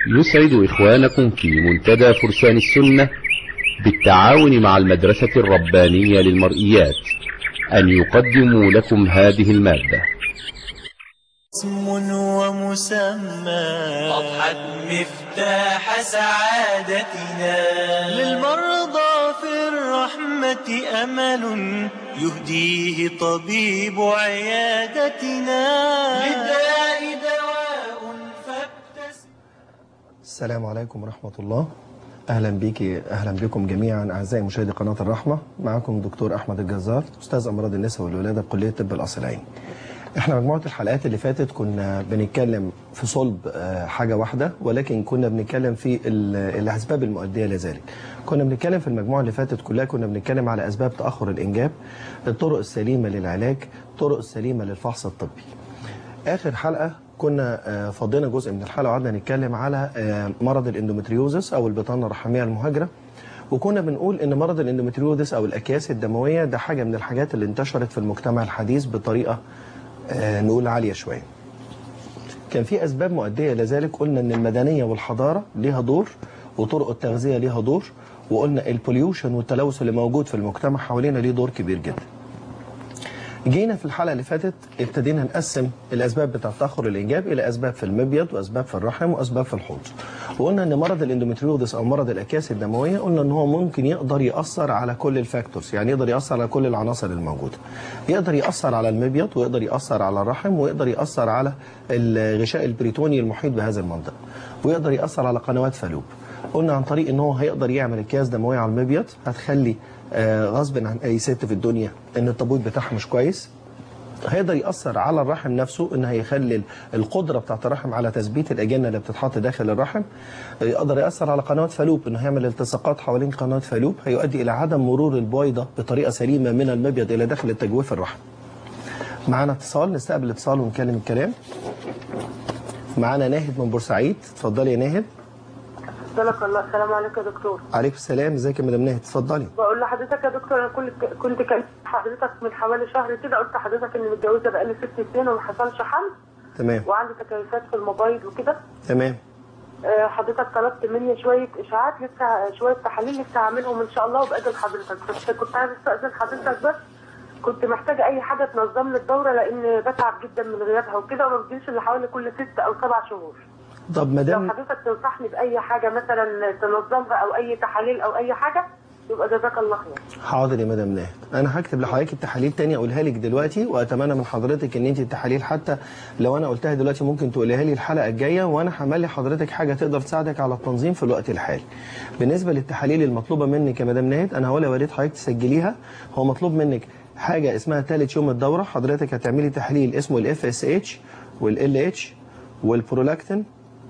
يسعد إخوانكم في منتدى فرسان السنة بالتعاون مع المدرسة الربانية للمرئيات أن يقدموا لكم هذه المادة اسم ومسمى أضحت مفتاح سعادتنا للمرضى في الرحمة أمل يهديه طبيب عيادتنا للداء دواء فابتسم السلام عليكم ورحمة الله أهلا بيك أهلا بكم جميعا أعزائي مشاهدي قناة الرحمة معكم دكتور أحمد الجزار أستاذ أمراض النساء والولادة بكلية طب القصر العيني احنا مجموعة الحلقات اللي فاتت كنا بنتكلم في صلب آه، حاجة واحدة ولكن كنا بنتكلم في ال- الأسباب المؤدية لذلك كنا بنتكلم في المجموعة اللي فاتت كلها كنا بنتكلم على أسباب تأخر الإنجاب الطرق السليمة للعلاج الطرق السليمة للفحص الطبي اخر حلقه كنا آه، فضينا جزء من الحلقه وقعدنا نتكلم على آه، مرض الاندومتريوزس او البطانه الرحميه المهاجره وكنا بنقول ان مرض الاندومتريوزس او الاكياس الدمويه ده حاجه من الحاجات اللي انتشرت في المجتمع الحديث بطريقه آه، نقول عاليه شويه كان في اسباب مؤديه لذلك قلنا ان المدنيه والحضاره ليها دور وطرق التغذيه ليها دور وقلنا البوليوشن والتلوث اللي موجود في المجتمع حوالينا ليه دور كبير جدا جينا في الحلقه اللي فاتت ابتدينا نقسم الاسباب بتاع تاخر الانجاب الى اسباب في المبيض واسباب في الرحم واسباب في الحوض وقلنا ان مرض الاندومتريوزس او مرض الاكياس الدمويه قلنا ان هو ممكن يقدر ياثر على كل الفاكتورز يعني يقدر ياثر على كل العناصر الموجوده يقدر ياثر على المبيض ويقدر ياثر على الرحم ويقدر ياثر على الغشاء البريتوني المحيط بهذا المنطقه ويقدر ياثر على قنوات فالوب قلنا عن طريق ان هو هيقدر يعمل اكياس دمويه على المبيض هتخلي آه، غصب عن اي ست في الدنيا ان التبويض بتاعها مش كويس هيقدر يأثر على الرحم نفسه ان هيخلي القدرة بتاعت الرحم على تثبيت الأجنة اللي بتتحط داخل الرحم يقدر يأثر على قنوات فالوب انه هيعمل التصاقات حوالين قنوات فالوب هيؤدي إلى عدم مرور البويضة بطريقة سليمة من المبيض إلى داخل التجويف الرحم معانا اتصال نستقبل اتصال ونكلم الكلام معانا ناهد من بورسعيد اتفضلي يا ناهد سلك الله السلام عليكم يا دكتور عليكم السلام ازيك يا مدام ناهد اتفضلي بقول لحضرتك يا دكتور انا كنت كنت كلمت حضرتك من حوالي شهر كده قلت لحضرتك اني متجوزه بقالي ست سنين وما حصلش حمل تمام وعندي تكيفات في الموبايل وكده تمام آه، حضرتك طلبت مني شويه اشاعات لسه شويه تحاليل لسه هعملهم ان شاء الله وباذن حضرتك بس كنت عايز استاذن حضرتك بس كنت محتاجه اي حاجه تنظم لي الدوره لان بتعب جدا من غيابها وكده وما بتجيش الا حوالي كل ست او سبع شهور طب لو مدام حضرتك تنصحني باي حاجه مثلا تنظمها او اي تحاليل او اي حاجه يبقى جزاك الله خير حاضر يا مدام ناهد انا هكتب لحضرتك التحاليل تاني اقولها لك دلوقتي واتمنى من حضرتك ان انت التحاليل حتى لو انا قلتها دلوقتي ممكن تقوليها لي الحلقه الجايه وانا هملي حضرتك حاجه تقدر تساعدك على التنظيم في الوقت الحالي بالنسبه للتحاليل المطلوبه منك يا مدام ناهد انا هقولها يا ريت حضرتك تسجليها هو مطلوب منك حاجه اسمها ثالث يوم الدوره حضرتك هتعملي تحليل اسمه الاف اس اتش والال اتش والبرولاكتين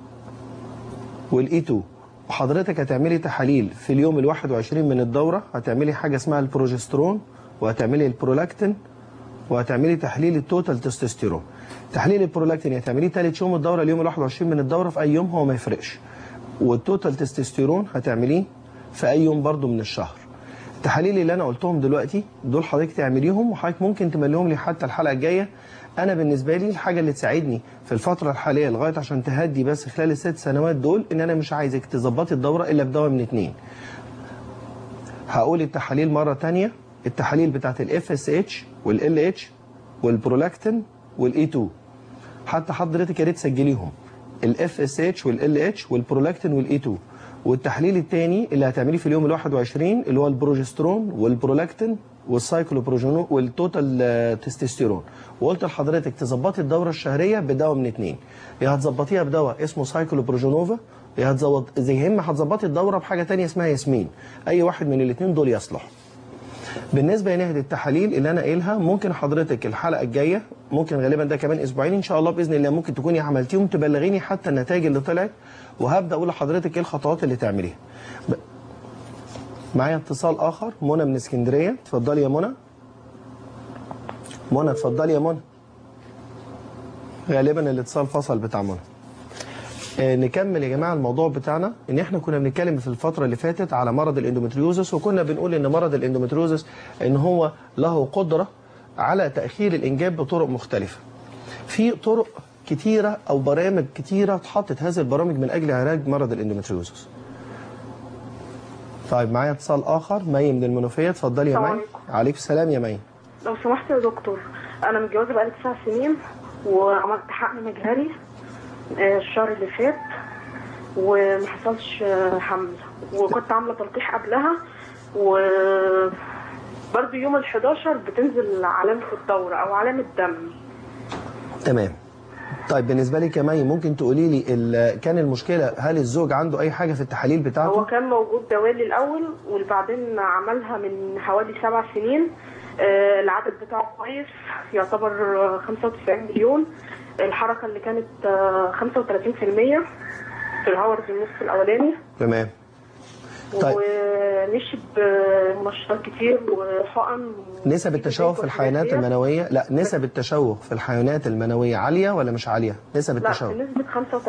والاي 2 وحضرتك هتعملي تحاليل في اليوم ال 21 من الدوره هتعملي حاجه اسمها البروجسترون وهتعملي البرولاكتين وهتعملي تحليل التوتال تستوستيرون تحليل البرولاكتين هتعمليه ثالث يوم الدوره اليوم ال 21 من الدوره في اي يوم هو ما يفرقش والتوتال تستوستيرون هتعمليه في اي يوم برضو من الشهر التحاليل اللي انا قلتهم دلوقتي دول حضرتك تعمليهم وحضرتك ممكن تمليهم لي حتى الحلقه الجايه انا بالنسبه لي الحاجه اللي تساعدني في الفتره الحاليه لغايه عشان تهدي بس خلال الست سنوات دول ان انا مش عايزك تظبطي الدوره الا بدواء من اتنين هقول التحاليل مره تانية التحاليل بتاعت الاف اس اتش والال اتش والبرولاكتين والاي 2 حتى حضرتك يا ريت تسجليهم الاف اس اتش والال اتش والبرولاكتين والاي 2 والتحليل الثاني اللي هتعمليه في اليوم ال 21 اللي هو البروجسترون والبرولاكتين والسايكلوبروجينو والتوتال آه، تستوستيرون وقلت لحضرتك تظبطي الدوره الشهريه بدواء من اثنين يا هتظبطيها بدواء اسمه سايكلوبروجينوفا يا هتظبط زي يا اما هتظبطي الدوره بحاجه ثانيه اسمها ياسمين اي واحد من الاثنين دول يصلح بالنسبه لناحيه التحاليل اللي انا قايلها ممكن حضرتك الحلقه الجايه ممكن غالبا ده كمان اسبوعين ان شاء الله باذن الله ممكن تكوني عملتيهم تبلغيني حتى النتائج اللي طلعت وهبدا اقول لحضرتك ايه الخطوات اللي تعمليها ب- معايا اتصال اخر منى من اسكندريه اتفضلي يا منى منى اتفضلي يا منى غالبا الاتصال فصل بتاع منى آه، نكمل يا جماعه الموضوع بتاعنا ان احنا كنا بنتكلم في الفتره اللي فاتت على مرض الاندومتريوزس وكنا بنقول ان مرض الاندومتريوزس ان هو له قدره على تاخير الانجاب بطرق مختلفه في طرق كتيره او برامج كتيره اتحطت هذه البرامج من اجل علاج مرض الاندومتريوزس طيب معايا اتصال اخر مي من المنوفيه اتفضلي يا السلام مي عليكم. عليكم السلام يا مي لو سمحت يا دكتور انا متجوزه بقالي تسع سنين وعملت حقن مجهري آه، الشهر اللي فات وما حصلش آه، حمل وكنت عامله تلقيح قبلها و برضه يوم ال 11 بتنزل علامه الدوره او علامه دم تمام طيب بالنسبه لك يا مي ممكن تقولي لي ال- كان المشكله هل الزوج عنده اي حاجه في التحاليل هو بتاعته كان موجود دوالي الاول وبعدين عملها من حوالي سبع سنين آه، العدد بتاعه كويس يعتبر آه، 95 مليون الحركه اللي كانت آه، 35% في الهاورز النص الاولاني تمام طيب. ومشي بمنشطات كتير وحقن نسب التشوه في الحيوانات المنوية المنويه لا نسب التشوه في الحيوانات المنويه عاليه ولا مش عاليه نسب لا التشوه بنسبة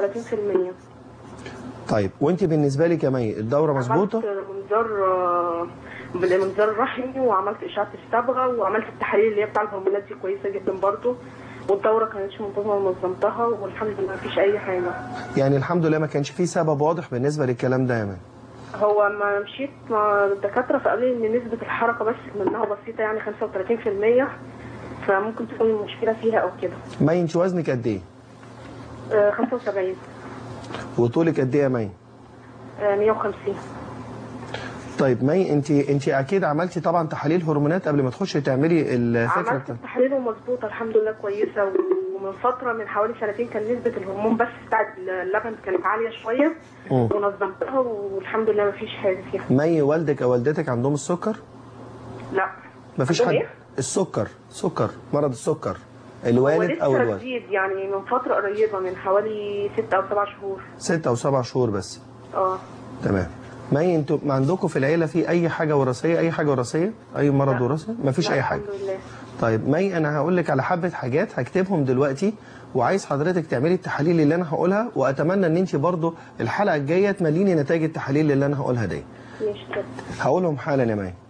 35% طيب وانت بالنسبه لك يا مي الدوره مظبوطه عملت منظار آه، بالمنظار الرحمي وعملت اشعه الصبغه وعملت التحاليل اللي هي بتاع الهرمونات دي كويسه جدا برضو والدوره كانتش منتظمه ونظمتها والحمد لله مفيش اي حاجه يعني الحمد لله ما كانش فيه سبب واضح بالنسبه للكلام ده يا مي هو ما مشيت مع الدكاتره فقالوا لي ان نسبه الحركه بس منها بسيطه يعني 35% فممكن تكون المشكله فيها او كده مي انت وزنك قد ايه آه، 75 وطولك قد ايه يا مي آه، 150 طيب مي انت انت اكيد عملتي طبعا تحاليل هرمونات قبل ما تخشي تعملي الفكره عملت بتاعتك التحاليل ومظبوطه الحمد لله كويسه ومن فتره من حوالي سنتين كان نسبه الهرمون بس بتاعت اللبن كانت عاليه شويه مم. ونظمتها والحمد لله مفيش حاجه فيها مي والدك او والدتك عندهم السكر لا ما فيش عندهم حد إيه؟ السكر سكر مرض السكر هو الوالد او لسه الوالد جديد يعني من فتره قريبه من حوالي ستة او سبع شهور ستة او سبع شهور بس اه تمام مي انتوا ما عندكم في العيله في اي حاجه وراثيه اي حاجه وراثيه اي مرض لا. وراثي ما فيش لا، اي حاجه الحمد لله طيب مي انا هقول لك على حبه حاجات هكتبهم دلوقتي وعايز حضرتك تعملي التحاليل اللي انا هقولها واتمنى ان انت برضو الحلقه الجايه تمليني نتائج التحاليل اللي انا هقولها دي ماشي كده. هقولهم حالا يا مي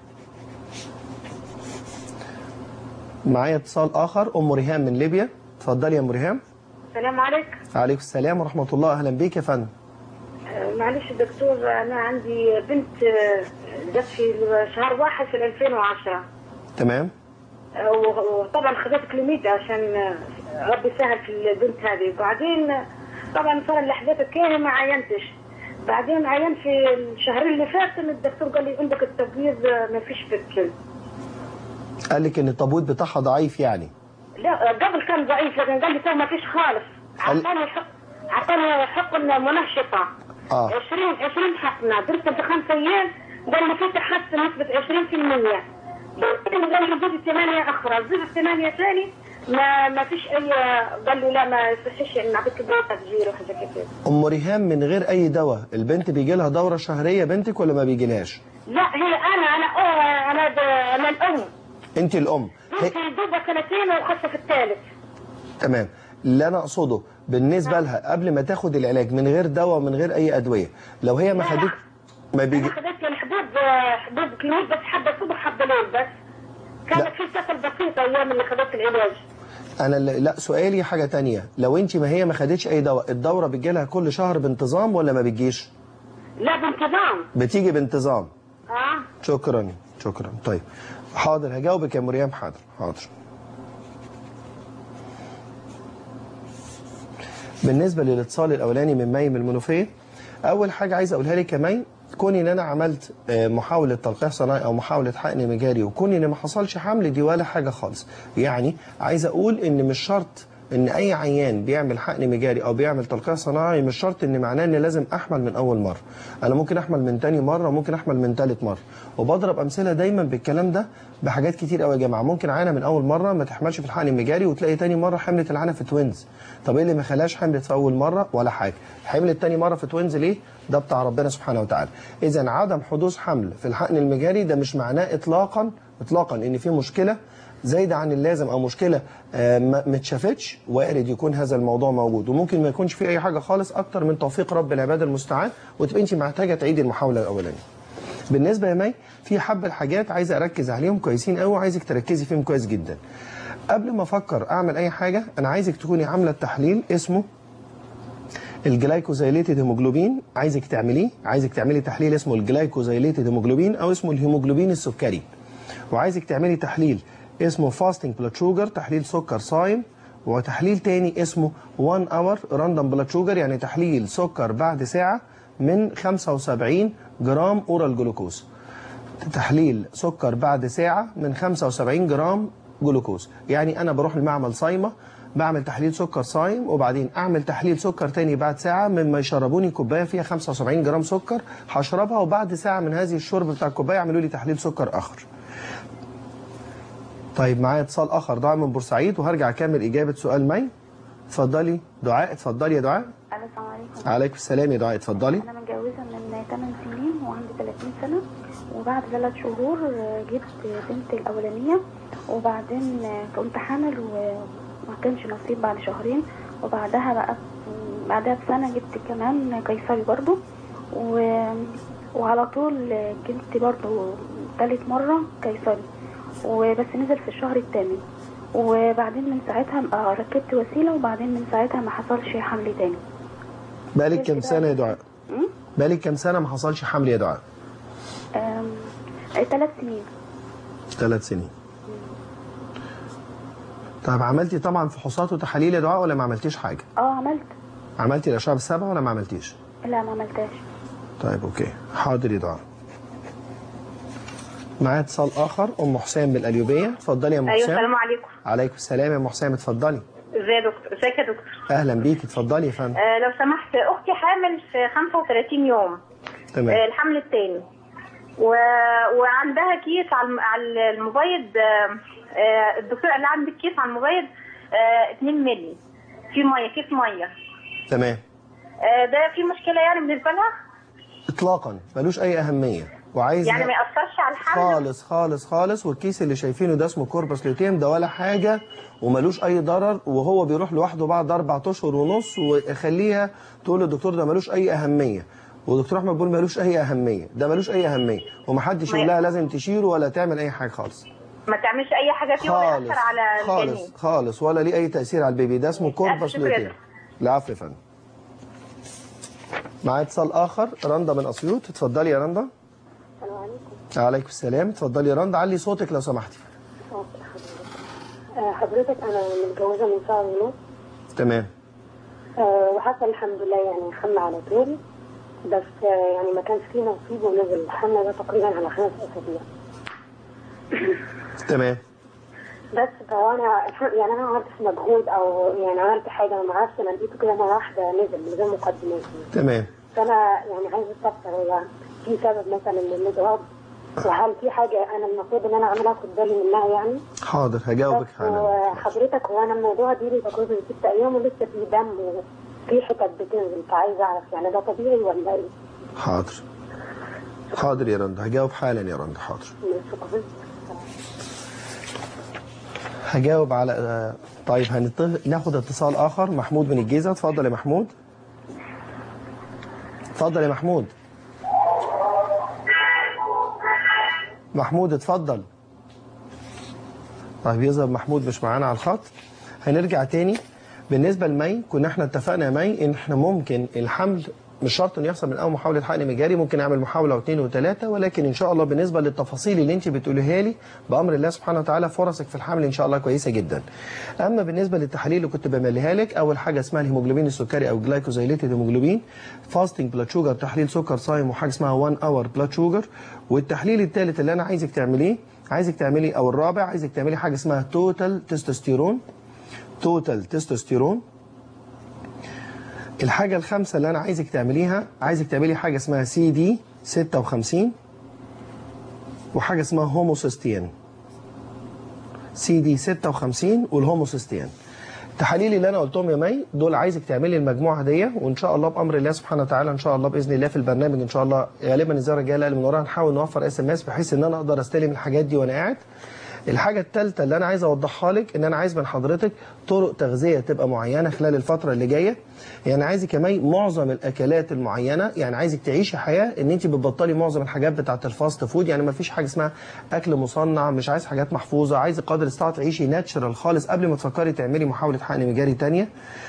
معايا اتصال اخر ام ريهام من ليبيا اتفضلي يا ام ريهام السلام عليكم عليكم السلام ورحمه الله اهلا بيك يا فندم آه، معلش دكتور انا عندي بنت آه، جت في شهر واحد في 2010 تمام آه، و- وطبعا خذت كليميد عشان آه، ربي سهل في البنت هذه وبعدين آه، طبعا صار اللي حدث كان ما عينتش بعدين عينت في الشهرين اللي فاتوا الدكتور قال لي عندك التبويض آه، ما فيش في الكلى قال لك ان التبويض بتاعها ضعيف يعني لا آه، قبل كان ضعيف لكن قال لي تو ما فيش خالص قال- اعطاني حق اعطاني حقن منشطه اه 20 20 حقنه درت بخمس ايام قال لي في تحسن نسبه 20% بعدين قال لي زيد الثمانيه اخرى زيد الثمانيه ثاني ما ما فيش اي قال لي لا ما يصحش ان نعطيك دواء تسجيل وحاجه كده ام ريهام من غير اي دواء البنت بيجي لها دوره شهريه بنتك ولا ما بيجيلهاش لا هي انا انا أوه انا د- انا الام انت الام هي... بنتي دوبها سنتين وخاصه في الثالث تمام اللي انا اقصده بالنسبه لها قبل ما تاخد العلاج من غير دواء من غير اي ادويه لو هي ما لا. خدت ما بيجي انا خدت لي حبوب آه، حبوب كلينيك بس حبه صبح حبه ليل بس كانت لا. في كسل بسيطه ايام اللي خدت العلاج انا ل- لا سؤالي حاجه تانية لو انت ما هي ما خدتش اي دواء الدوره بتجي لها كل شهر بانتظام ولا ما بتجيش لا بانتظام بتيجي بانتظام اه شكرا شكرا طيب حاضر هجاوبك يا مريم حاضر حاضر بالنسبه للاتصال الاولاني من مي من المنوفيه اول حاجه عايز اقولها لك يا مي كوني ان انا عملت آه، محاوله تلقيح صناعي او محاوله حقن مجاري وكوني ان ما حصلش حمل دي ولا حاجه خالص يعني عايز اقول ان مش شرط ان اي عيان بيعمل حقن مجاري او بيعمل تلقيح صناعي مش شرط ان معناه ان لازم احمل من اول مره انا ممكن احمل من تاني مره وممكن احمل من تالت مره وبضرب امثله دايما بالكلام ده بحاجات كتير قوي يا جماعه ممكن عانه من اول مره ما تحملش في الحقن المجاري وتلاقي تاني مره حملت العانه في توينز طب ايه اللي ما خلاش حملت في اول مره ولا حاجه حملت تاني مره في توينز ليه ده بتاع ربنا سبحانه وتعالى اذا عدم حدوث حمل في الحقن المجاري ده مش معناه اطلاقا اطلاقا ان في مشكله زايده عن اللازم او مشكله آه، ما ما اتشافتش وارد يكون هذا الموضوع موجود وممكن ما يكونش في اي حاجه خالص اكتر من توفيق رب العباد المستعان وتبقى انت محتاجه تعيدي المحاوله الاولانيه بالنسبه يا مي في حبه حاجات عايز اركز عليهم كويسين قوي وعايزك تركزي فيهم كويس جدا قبل ما افكر اعمل اي حاجه انا عايزك تكوني عامله التحليل اسمه الجلايكوزايليتد هيموجلوبين عايزك تعمليه عايزك تعملي تحليل اسمه الجلايكوزايليتد هيموجلوبين او اسمه الهيموجلوبين السكري وعايزك تعملي تحليل اسمه فاستنج بلاد شوجر تحليل سكر صايم وتحليل تاني اسمه 1 اور راندوم بلاد شوجر يعني تحليل سكر بعد ساعه من 75 جرام اورال جلوكوز تحليل سكر بعد ساعة من 75 جرام جلوكوز يعني أنا بروح المعمل صايمة بعمل تحليل سكر صايم وبعدين أعمل تحليل سكر تاني بعد ساعة مما يشربوني كوباية فيها 75 جرام سكر هشربها وبعد ساعة من هذه الشرب بتاع الكوباية يعملوا لي تحليل سكر آخر طيب معايا اتصال آخر ضاع من بورسعيد وهرجع أكمل إجابة سؤال مي اتفضلي دعاء اتفضلي يا دعاء السلام عليكم عليكم السلام يا دعاء اتفضلي انا متجوزه من 8 سنين وعندي 30 سنه وبعد ثلاث شهور آه، جبت بنتي الاولانيه وبعدين آه، كنت حامل وما كانش نصيب بعد شهرين وبعدها بقى بعدها بسنه جبت كمان قيصري برضو و... وعلى طول آه، جبت برضو تالت مره قيصري وبس نزل في الشهر الثامن وبعدين من ساعتها آه، ركبت وسيله وبعدين من ساعتها ما حصلش حمل تاني بالك كام سنة يا دعاء م? بالك كام سنة ما حصلش حمل يا دعاء أم، ثلاث سنين ثلاث سنين طيب عملتي طبعا فحوصات وتحاليل يا دعاء ولا ما عملتيش حاجة اه عملت عملتي الأشعة بالسبعة ولا ما عملتيش لا ما عملتهاش طيب أوكي حاضر يا دعاء معايا اتصال آخر أم حسام من القليوبية اتفضلي يا أم ايوه حسام السلام عليكم عليكم السلام يا أم حسام اتفضلي ازيك يا دكتور ازيك يا دكتور أهلا بيكي اتفضلي يا فندم آه لو سمحت اختي حامل في 35 يوم آه تمام الحمل الثاني و... وعندها كيس على الم- على المبيض آه آه الدكتور قال لها عندك كيس على المبيض آه 2 مللي في ميه كيس ميه تمام آه ده في مشكله يعني بالنسبه لها إطلاقا ملوش أي أهمية وعايز يعني ما ياثرش على الحمل خالص خالص خالص والكيس اللي شايفينه ده اسمه كوربس لوتيم ده ولا حاجة وملوش أي ضرر وهو بيروح لوحده بعد أربع أشهر ونص ويخليها تقول للدكتور ده ملوش أي أهمية ودكتور أحمد بيقول ملوش أي أهمية ده ملوش أي أهمية ومحدش يقول لها لازم تشيله ولا تعمل أي حاجة خالص ما تعملش اي حاجه فيه ولا خالص ياثر على الجنين خالص خالص ولا ليه أي تأثير على البيبي ده اسمه كوربس شكرا. لوتيم العفو يا فندم معايا اتصال آخر رندا من أسيوط اتفضلي يا رندا السلام عليكم عليكم السلام اتفضلي يا رندا علي صوتك لو سمحتي أوكي حضرتك. آه، حضرتك انا متجوزه من شهر ونص تمام آه، وحصل الحمد لله يعني حمل على طول بس آه، يعني ما كانش فيه نصيب ونزل الحمل ده تقريبا على خمس اسابيع تمام بس فهو انا يعني انا ما عملتش مجهود او يعني عملت حاجه انا ما اعرفش انا لقيته كده مره واحده نزل من غير مقدمات تمام فانا يعني عايزه استفسر هو في سبب مثلا للاضراب وهل في حاجه انا المفروض ان انا اعملها اخد بالي منها يعني حاضر هجاوبك بس حالا وحضرتك هو انا الموضوع دي لي تقريبا ست ايام ولسه في دم وفي حتت بتنزل فعايزه اعرف يعني ده طبيعي ولا ايه؟ حاضر حاضر يا رندا هجاوب حالا يا رندا حاضر شكرا هجاوب على آه، طيب هنت... ناخد اتصال اخر محمود من الجيزه اتفضل يا محمود اتفضل يا محمود محمود اتفضل طيب يظهر محمود مش معانا على الخط هنرجع تاني بالنسبه لمي كنا احنا اتفقنا يا مي ان احنا ممكن الحمل مش شرط انه يحصل من اول محاوله حقن مجاري ممكن نعمل محاوله واثنين وثلاثه ولكن ان شاء الله بالنسبه للتفاصيل اللي انت بتقوليها لي بامر الله سبحانه وتعالى فرصك في الحمل ان شاء الله كويسه جدا. اما بالنسبه للتحاليل اللي كنت بمليها لك اول حاجه اسمها الهيموجلوبين السكري او جلايكوزايليتد هيموجلوبين فاستنج بلاد شوجر تحليل سكر صايم وحاجه اسمها 1 اور بلاد شوجر والتحليل الثالث اللي انا عايزك تعمليه عايزك تعملي او الرابع عايزك تعملي حاجه اسمها توتال تستوستيرون توتال تستوستيرون الحاجة الخامسة اللي أنا عايزك تعمليها عايزك تعملي حاجة اسمها سي دي 56 وحاجة اسمها هوموسيستين سي دي 56 والهوموسيستين التحاليل اللي انا قلتهم يا مي دول عايزك تعملي المجموعه دي وان شاء الله بامر الله سبحانه وتعالى ان شاء الله باذن الله في البرنامج ان شاء الله غالبا الزياره الجايه اللي من وراها نحاول نوفر اس ام اس بحيث ان انا اقدر استلم الحاجات دي وانا قاعد الحاجه الثالثه اللي انا عايز اوضحها لك ان انا عايز من حضرتك طرق تغذيه تبقى معينه خلال الفتره اللي جايه يعني عايزك يا مي معظم الاكلات المعينه يعني عايزك تعيشي حياه ان انت بتبطلي معظم الحاجات بتاعه الفاست فود يعني ما فيش حاجه اسمها اكل مصنع مش عايز حاجات محفوظه عايز قدر الاستطاعه تعيشي ناتشرال خالص قبل ما تفكري تعملي محاوله حقن مجاري تانية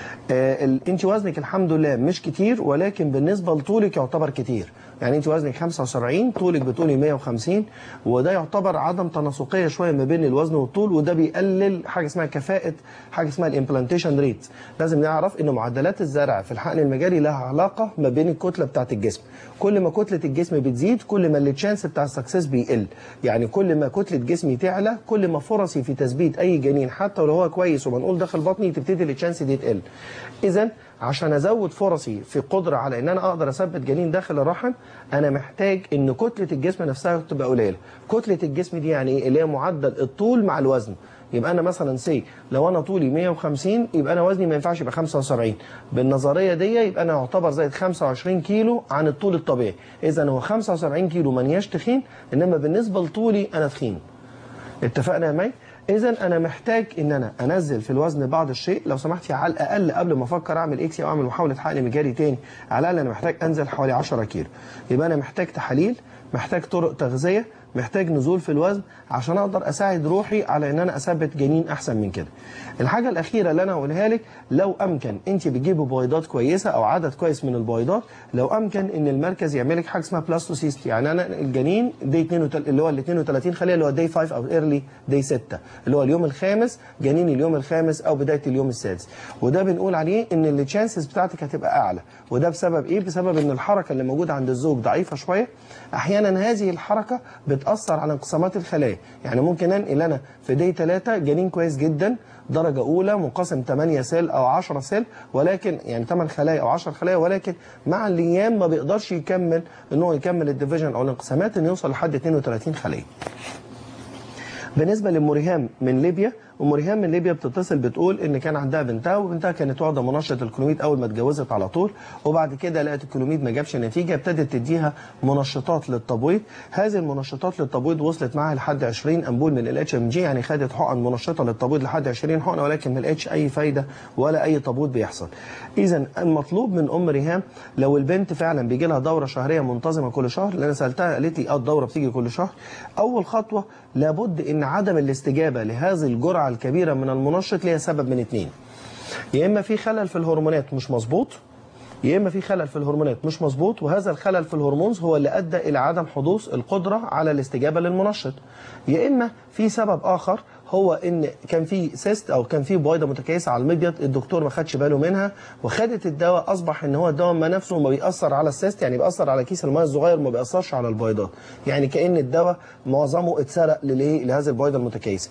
آه ال- انت وزنك الحمد لله مش كتير ولكن بالنسبه لطولك يعتبر كتير يعني انت وزنك 75 طولك بتقولي 150 وده يعتبر عدم تناسقيه شويه ما بين الوزن والطول وده بيقلل حاجه اسمها كفاءه حاجه اسمها الامبلانتيشن ريت لازم نعرف ان معدلات الزرع في الحقن المجاري لها علاقه ما بين الكتله بتاعه الجسم كل ما كتله الجسم بتزيد كل ما التشانس بتاع السكسس بيقل يعني كل ما كتله جسمي تعلى كل ما فرصي في تثبيت اي جنين حتى لو هو كويس ومنقول داخل بطني تبتدي التشانس دي تقل اذا عشان ازود فرصي في قدره على ان انا اقدر اثبت جنين داخل الرحم انا محتاج ان كتله الجسم نفسها تبقى قليله كتله الجسم دي يعني ايه اللي هي معدل الطول مع الوزن يبقى انا مثلا سي لو انا طولي 150 يبقى انا وزني ما ينفعش يبقى 75 بالنظريه دي يبقى انا اعتبر زايد 25 كيلو عن الطول الطبيعي اذا هو 75 كيلو مانياش تخين انما بالنسبه لطولي انا تخين اتفقنا يا مي اذا انا محتاج ان انا انزل في الوزن بعض الشيء لو سمحتي على الاقل قبل ما افكر اعمل اكسي او اعمل محاوله حقن مجاري تاني على الاقل انا محتاج انزل حوالي 10 كيلو يبقى انا محتاج تحاليل محتاج طرق تغذيه محتاج نزول في الوزن عشان اقدر اساعد روحي على ان انا اثبت جنين احسن من كده الحاجه الاخيره اللي انا هقولها لك لو امكن انت بتجيبي بويضات كويسه او عدد كويس من البويضات لو امكن ان المركز يعمل لك حاجه اسمها بلاستوسيست يعني انا الجنين دي 32 اللي هو ال 32 خليه اللي هو دي 5 او ايرلي دي 6 اللي هو اليوم الخامس جنين اليوم الخامس او بدايه اليوم السادس وده بنقول عليه ان التشانسز بتاعتك هتبقى اعلى وده بسبب ايه بسبب ان الحركه اللي موجوده عند الزوج ضعيفه شويه احيانا هذه الحركه بتاثر على انقسامات الخلايا يعني ممكن انقل انا في دي 3 جنين كويس جدا درجه اولى منقسم 8 سيل او 10 سيل ولكن يعني 8 خلايا او 10 خلايا ولكن مع الايام ما بيقدرش يكمل ان هو يكمل الديفيجن او الانقسامات انه يوصل لحد 32 خليه بالنسبه لمريهام من ليبيا ومريهام من ليبيا بتتصل بتقول ان كان عندها بنتها وبنتها كانت واخده منشط الكلوميد اول ما اتجوزت على طول وبعد كده لقت الكلوميد ما جابش نتيجه ابتدت تديها منشطات للتبويض هذه المنشطات للتبويض وصلت معاها لحد 20 امبول من الاتش ام جي يعني خدت حقن منشطه للتبويض لحد 20 حقنه ولكن ما لقتش اي فايده ولا اي تبويض بيحصل اذا المطلوب من ام ريهام لو البنت فعلا بيجي لها دوره شهريه منتظمه كل شهر لان انا سالتها قالت لي اه الدوره بتيجي كل شهر اول خطوه لابد ان عدم الاستجابه لهذه الجرعه الكبيره من المنشط ليها سبب من اثنين يا اما في خلل في الهرمونات مش مظبوط يا اما في خلل في الهرمونات مش مظبوط وهذا الخلل في الهرمونز هو اللي ادى الى عدم حدوث القدره على الاستجابه للمنشط يا اما في سبب اخر هو ان كان في سيست او كان في بويضه متكيسه على المبيض الدكتور ما خدش باله منها وخدت الدواء اصبح ان هو الدواء ما نفسه ما بيأثر على السيست يعني بيأثر على كيس الميه الصغير ما بيأثرش على البيضات يعني كأن الدواء معظمه اتسرق للايه لهذه البويضه المتكيسه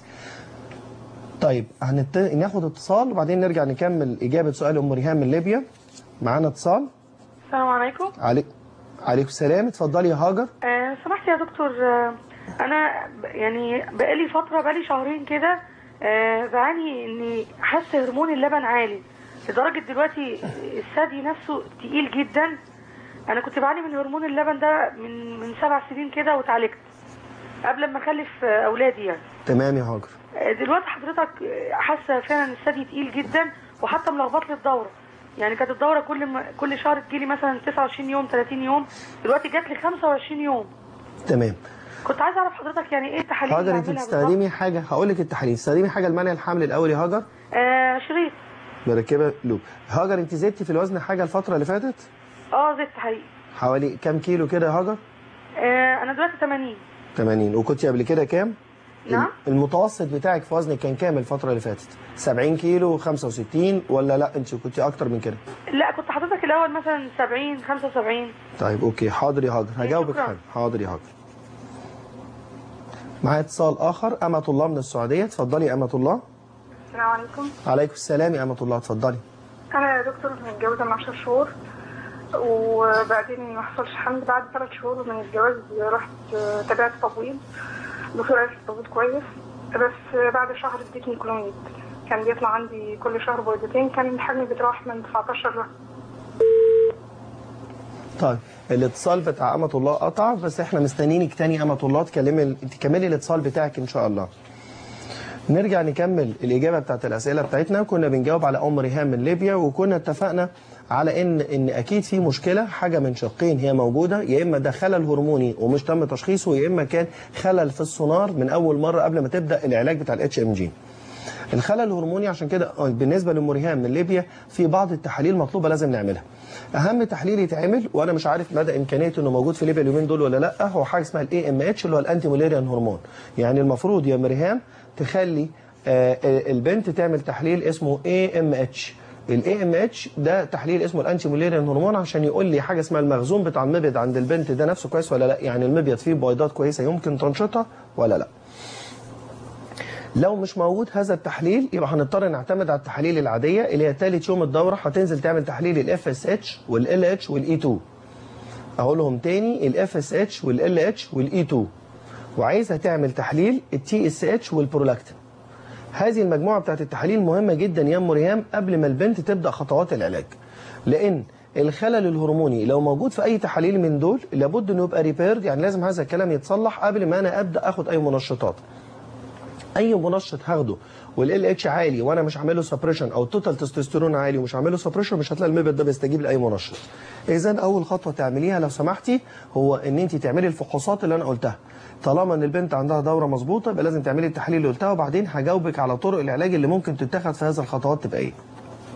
طيب هنت... ناخد اتصال وبعدين نرجع نكمل اجابه سؤال ام ريهام من ليبيا معانا اتصال السلام عليكم عليك عليكم السلام اتفضلي يا هاجر آه سمحت يا دكتور آه انا ب- يعني بقالي فتره بقالي شهرين كده آه بعاني اني حاسه هرمون اللبن عالي لدرجه دلوقتي الثدي نفسه تقيل جدا انا كنت بعاني من هرمون اللبن ده من من سبع سنين كده واتعالجت قبل ما اخلف آه، اولادي يعني تمام يا هاجر آه، دلوقتي حضرتك آه، حاسه فعلا الثدي تقيل جدا وحتى ملخبط لي الدوره يعني كانت الدوره كل ما كل شهر تجيلي مثلا 29 يوم 30 يوم دلوقتي جات لي 25 يوم تمام كنت عايزه اعرف حضرتك يعني ايه التحاليل اللي هاجر انت بعملها بتستخدمي حاجه هقول لك التحاليل تستخدمي حاجه لمنع الحمل الاول يا هاجر بالظبط؟ آه شريط مركبه لوب هاجر انت زدتي في الوزن حاجه الفتره اللي فاتت اه زدت حقيقي حوالي كام كيلو كده يا هاجر آه انا دلوقتي 80 80 وكنت قبل كده كام نعم المتوسط بتاعك في وزنك كان كام الفتره اللي فاتت 70 كيلو 65 ولا لا انت كنت اكتر من كده لا كنت حضرتك الاول مثلا 70 75 طيب اوكي حاضر يا هاجر هجاوبك شكراً. حاضر حاضر يا هاجر معايا اتصال اخر امة الله من السعوديه اتفضلي امة الله السلام عليكم عليكم السلام يا امة الله اتفضلي انا يا دكتور متجوزه من 10 شهور وبعدين ما حصلش حمل بعد ثلاث شهور من الجواز رحت تابعت تبويض الدكتور قال لي التبويض كويس بس بعد شهر اديتني كلوميد كان بيطلع عندي كل شهر بويضتين كان الحجم بيتراوح من 19 ل طيب الاتصال بتاع امة الله قطع بس احنا مستنيينك تاني امة الله تكلمي تكملي الاتصال بتاعك ان شاء الله نرجع نكمل الإجابة بتاعت الأسئلة بتاعتنا كنا بنجاوب على أم ريهام من ليبيا وكنا اتفقنا على إن إن أكيد في مشكلة حاجة من شقين هي موجودة يا إما ده خلل هرموني ومش تم تشخيصه يا إما كان خلل في السونار من أول مرة قبل ما تبدأ العلاج بتاع الاتش ام جي الخلل الهرموني عشان كده بالنسبة لأم ريهام من ليبيا في بعض التحاليل مطلوبة لازم نعملها اهم تحليل يتعمل وانا مش عارف مدى امكانيه انه موجود في ليبيا اليومين دول ولا لا هو حاجه اسمها الاي ام اتش اللي هو الانتي موليريان هرمون يعني المفروض يا مريهام تخلي آه، آه، البنت تعمل تحليل اسمه اي ام اتش الاي ام اتش ده تحليل اسمه الانتي موليريان هرمون عشان يقول لي حاجه اسمها المخزون بتاع المبيض عند البنت ده نفسه كويس ولا لا يعني المبيض فيه بويضات كويسه يمكن تنشطها ولا لا لو مش موجود هذا التحليل يبقى هنضطر نعتمد على التحاليل العاديه اللي هي ثالث يوم الدوره هتنزل تعمل تحليل الاف اس اتش والال اتش والاي 2 اقولهم تاني الاف اس اتش والال اتش والاي 2 وعايزها تعمل تحليل التي اس اتش والبرولاكتين هذه المجموعه بتاعت التحاليل مهمه جدا يا ام ريهام قبل ما البنت تبدا خطوات العلاج لان الخلل الهرموني لو موجود في اي تحاليل من دول لابد انه يبقى ريبيرد يعني لازم هذا الكلام يتصلح قبل ما انا ابدا اخد اي منشطات اي منشط هاخده والال اتش عالي وانا مش عامل له سبريشن او التوتال تستوستيرون عالي ومش عامل له سبريشن مش هتلاقي المبيض ده بيستجيب لاي منشط اذا اول خطوه تعمليها لو سمحتي هو ان انت تعملي الفحوصات اللي انا قلتها طالما ان البنت عندها دوره مظبوطه يبقى لازم تعملي التحاليل اللي قلتها وبعدين هجاوبك على طرق العلاج اللي ممكن تتخذ في هذه الخطوات تبقى ايه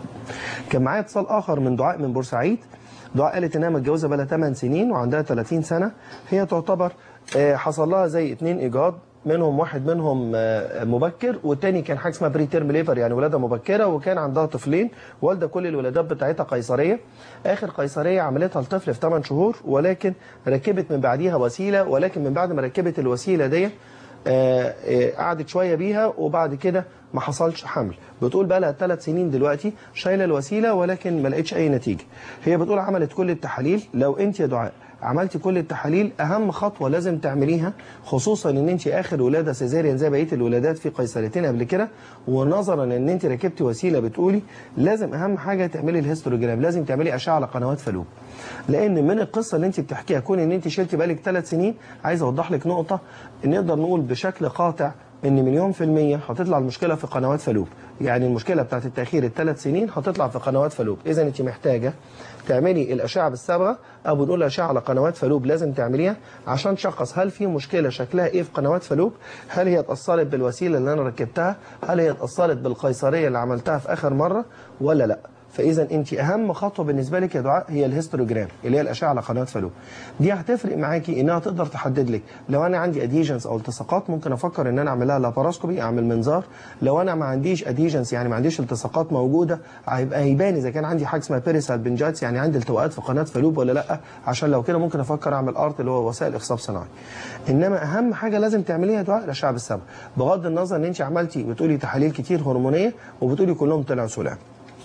كان معايا اتصال اخر من دعاء من بورسعيد دعاء قالت انها متجوزه بقى لها 8 سنين وعندها 30 سنه هي تعتبر آه، حصل لها زي اتنين ايجاد منهم واحد منهم آه، مبكر والتاني كان حاجه اسمها بري تيرم ليفر يعني ولاده مبكره وكان عندها طفلين والده كل الولادات بتاعتها قيصريه اخر قيصريه عملتها الطفل في 8 شهور ولكن ركبت من بعديها وسيله ولكن من بعد ما ركبت الوسيله دي آه، آه، قعدت شويه بيها وبعد كده ما حصلش حمل بتقول بقى لها ثلاث سنين دلوقتي شايله الوسيله ولكن ما لقيتش اي نتيجه هي بتقول عملت كل التحاليل لو انت يا دعاء عملتي كل التحاليل اهم خطوه لازم تعمليها خصوصا ان انت اخر ولاده سيزاريان زي بقيه الولادات في قيصريتين قبل كده ونظرا ان انت ركبتي وسيله بتقولي لازم اهم حاجه تعملي الهيستوجرام لازم تعملي اشعه على قنوات فالوب لان من القصه اللي انت بتحكيها كون ان انت شلتي بالك ثلاث سنين عايز اوضح لك نقطه نقدر نقول بشكل قاطع ان مليون في المية هتطلع المشكلة في قنوات فالوب يعني المشكلة بتاعت التأخير الثلاث سنين هتطلع في قنوات فالوب اذا انت محتاجة تعملي الأشعة بالصبغة أو بنقول أشعة على قنوات فالوب لازم تعمليها عشان تشخص هل في مشكلة شكلها إيه في قنوات فالوب هل هي اتأثرت بالوسيلة اللي أنا ركبتها هل هي اتأثرت بالقيصرية اللي عملتها في آخر مرة ولا لأ فاذا انت اهم خطوه بالنسبه لك يا دعاء هي الهيستوجرام اللي هي الاشعه على قناه فالوب دي هتفرق معاكي انها تقدر تحدد لك لو انا عندي اديجنز او التصاقات ممكن افكر ان انا اعمل لها لاباروسكوبي اعمل منظار لو انا ما عنديش اديجنز يعني ما عنديش التصاقات موجوده هيبقى هيبان اذا كان عندي حاجه اسمها بيريسال بنجاتس يعني عندي التواءات في قناه فالوب ولا لا عشان لو كده ممكن افكر اعمل ارت اللي هو وسائل اخصاب صناعي انما اهم حاجه لازم تعمليها يا دعاء الاشعه بالصبغه بغض النظر ان انت عملتي بتقولي تحاليل كتير هرمونيه وبتقولي كلهم طلعوا سلام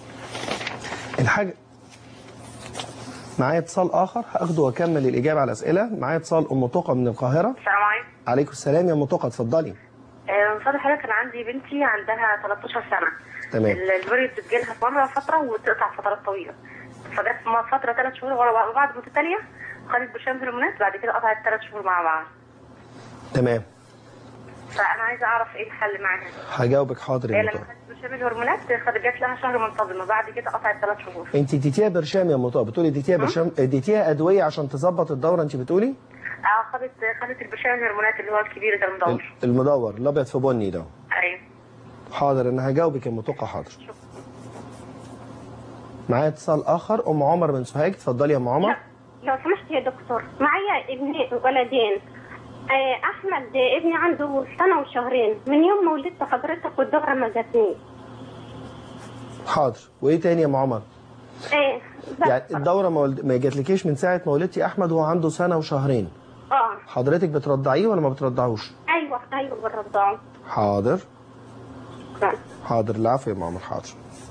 الحاجة معايا اتصال آخر هاخده وأكمل الإجابة على الأسئلة معايا اتصال أم طقة من القاهرة السلام عليكم عليكم السلام يا أم طقة اتفضلي آه، من فضل حضرتك انا عندي بنتي عندها 13 سنه تمام. ال- البريد بتجيلها مره فتره وتقطع فترات طويله فجت م- فتره ثلاث شهور ورا بعض متتاليه خدت برشام هرمونات بعد كده قطعت ثلاث شهور مع بعض تمام فانا عايزه اعرف ايه الحل معاها هجاوبك حاضر هي يا لما أم طقة خدت برشام الهرمونات خدت جات لها شهر منتظمه بعد كده قطعت ثلاث شهور أنت اديتيها برشام يا أم طقة بتقولي اديتيها برشام اديتيها أدوية عشان تظبط الدورة أنت بتقولي اه خدت خدت البرشام الهرمونات اللي هو الكبير ده المدور المدور الأبيض في بني ده ايوه حاضر أنا هجاوبك يا أم طقة حاضر معايا اتصال آخر أم عمر من سوهاج اتفضلي يا أم عمر لو سمحت يا دكتور معايا ابني ولدين آه، احمد آه، ابني عنده سنه وشهرين من يوم ما ولدت حضرتك والدوره ما جاتنيش حاضر وإيه تاني يا أم عمر ايه بس يعني الدورة ما, ولد... ما جاتلكيش من ساعة ما ولدتي أحمد وهو عنده سنة وشهرين اه حضرتك بترضعيه ولا ما بترضعوش ايوه ايوه بالرضاعه حاضر حاضر العفو يا ماما حاضر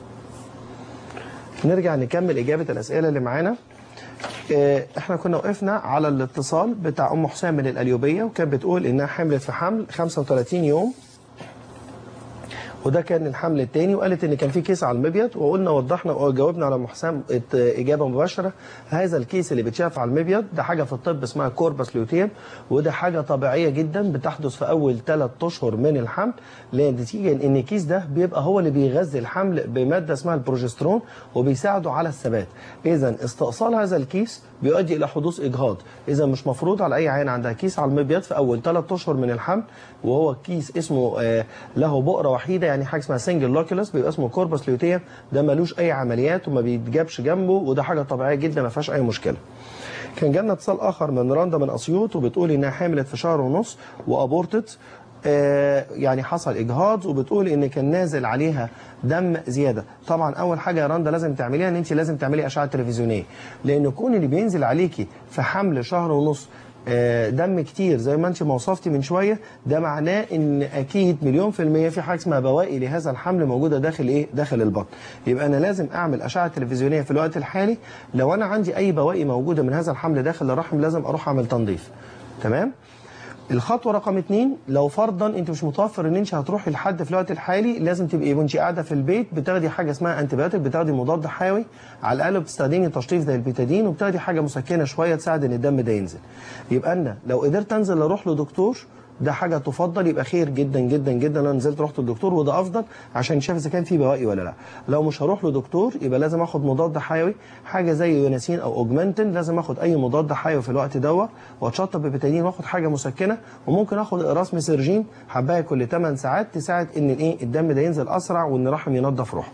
نرجع نكمل إجابة الأسئلة اللي معانا آه، احنا كنا وقفنا على الاتصال بتاع ام حسام من القليوبيه وكانت بتقول انها حملت في حمل 35 يوم وده كان الحمل الثاني وقالت ان كان في كيس على المبيض وقلنا وضحنا وجاوبنا على ام حسام ات- اجابه مباشره هذا الكيس اللي بيتشاف على المبيض ده حاجه في الطب اسمها كوربس لوتيم وده حاجه طبيعيه جدا بتحدث في اول ثلاث اشهر من الحمل نتيجه ان الكيس ده بيبقى هو اللي بيغذي الحمل بماده اسمها البروجسترون وبيساعده على الثبات اذا استئصال هذا الكيس بيؤدي الى حدوث اجهاض اذا مش مفروض على اي عين عندها كيس على المبيض في اول ثلاث اشهر من الحمل وهو كيس اسمه آه، له بؤره وحيده يعني حاجه اسمها سنجل لوكيولس بيبقى اسمه كوربس ليوتيم ده ملوش اي عمليات وما بيتجابش جنبه وده حاجه طبيعيه جدا ما فيهاش اي مشكله كان جالنا اتصال اخر من رندا من اسيوط وبتقول انها حملت في شهر ونص وابورتت آه، يعني حصل اجهاض وبتقول ان كان نازل عليها دم زياده طبعا اول حاجه يا رندا لازم تعمليها ان انت لازم تعملي اشعه تلفزيونيه لان كون اللي بينزل عليكي في حمل شهر ونص آه، دم كتير زي ما انت ما وصفتي من شويه ده معناه ان اكيد مليون في الميه في حاجه اسمها بواقي لهذا الحمل موجوده داخل ايه داخل البطن يبقى انا لازم اعمل اشعه تلفزيونيه في الوقت الحالي لو انا عندي اي بواقي موجوده من هذا الحمل داخل الرحم لازم اروح اعمل تنظيف تمام الخطوه رقم اتنين لو فرضا انت مش متوفر ان انت هتروحي لحد في الوقت الحالي لازم تبقي وانت قاعده في البيت بتاخدي حاجه اسمها انتبيوتيك بتاخدي مضاد حيوي على الاقل بتستخدمي تشطيف زي البيتادين وبتاخدي حاجه مسكنه شويه تساعد ان الدم ده ينزل يبقى انا لو قدرت انزل اروح لدكتور ده حاجه تفضل يبقى خير جدا جدا جدا انا نزلت رحت للدكتور وده افضل عشان يشوف اذا كان في بواقي ولا لا لو مش هروح لدكتور يبقى لازم اخد مضاد حيوي حاجه زي يوناسين او اوجمانتين لازم اخد اي مضاد حيوي في الوقت دوت واتشطب ببتادين واخد حاجه مسكنه وممكن اخد اقراص مسرجين حبايه كل 8 ساعات تساعد ان الايه الدم ده ينزل اسرع وان الرحم ينظف روحه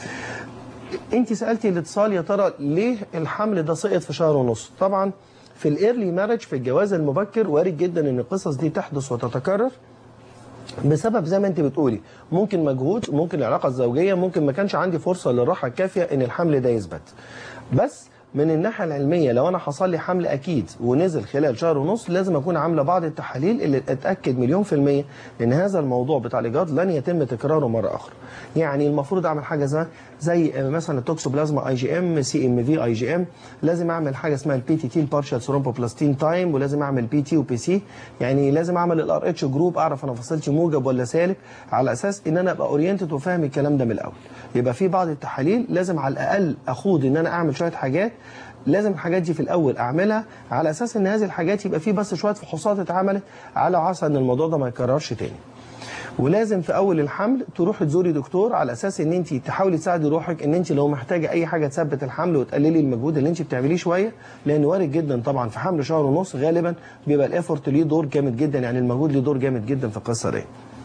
انت سالتي الاتصال يا ترى ليه الحمل ده سقط في شهر ونص طبعا في الايرلي مارج في الجواز المبكر وارد جدا ان القصص دي تحدث وتتكرر بسبب زي ما انت بتقولي ممكن مجهود ممكن العلاقه الزوجيه ممكن ما كانش عندي فرصه للراحه الكافيه ان الحمل ده يثبت بس من الناحيه العلميه لو انا حصل لي حمل اكيد ونزل خلال شهر ونص لازم اكون عامله بعض التحاليل اللي اتاكد مليون في الميه ان هذا الموضوع بتاع الايجاد لن يتم تكراره مره اخرى. يعني المفروض اعمل حاجه زي زي مثلا التوكسوبلازما اي جي ام سي ام في اي جي ام لازم اعمل حاجه اسمها البي تي تي البارشال ثرومبوبلاستين تايم ولازم اعمل بي تي وبي سي يعني لازم اعمل الار اتش جروب اعرف انا فصلت موجب ولا سالب على اساس ان انا ابقى اورينتد وفاهم الكلام ده من الاول. يبقى في بعض التحاليل لازم على الاقل اخوض ان انا اعمل شويه حاجات لازم الحاجات دي في الاول اعملها على اساس ان هذه الحاجات يبقى في بس شويه فحوصات اتعملت على عسى ان الموضوع ده ما يكررش تاني ولازم في اول الحمل تروحي تزوري دكتور على اساس ان انت تحاولي تساعدي روحك ان انت لو محتاجه اي حاجه تثبت الحمل وتقللي المجهود اللي انت بتعمليه شويه لان وارد جدا طبعا في حمل شهر ونص غالبا بيبقى الايفورت ليه دور جامد جدا يعني المجهود ليه دور جامد جدا في القصه دي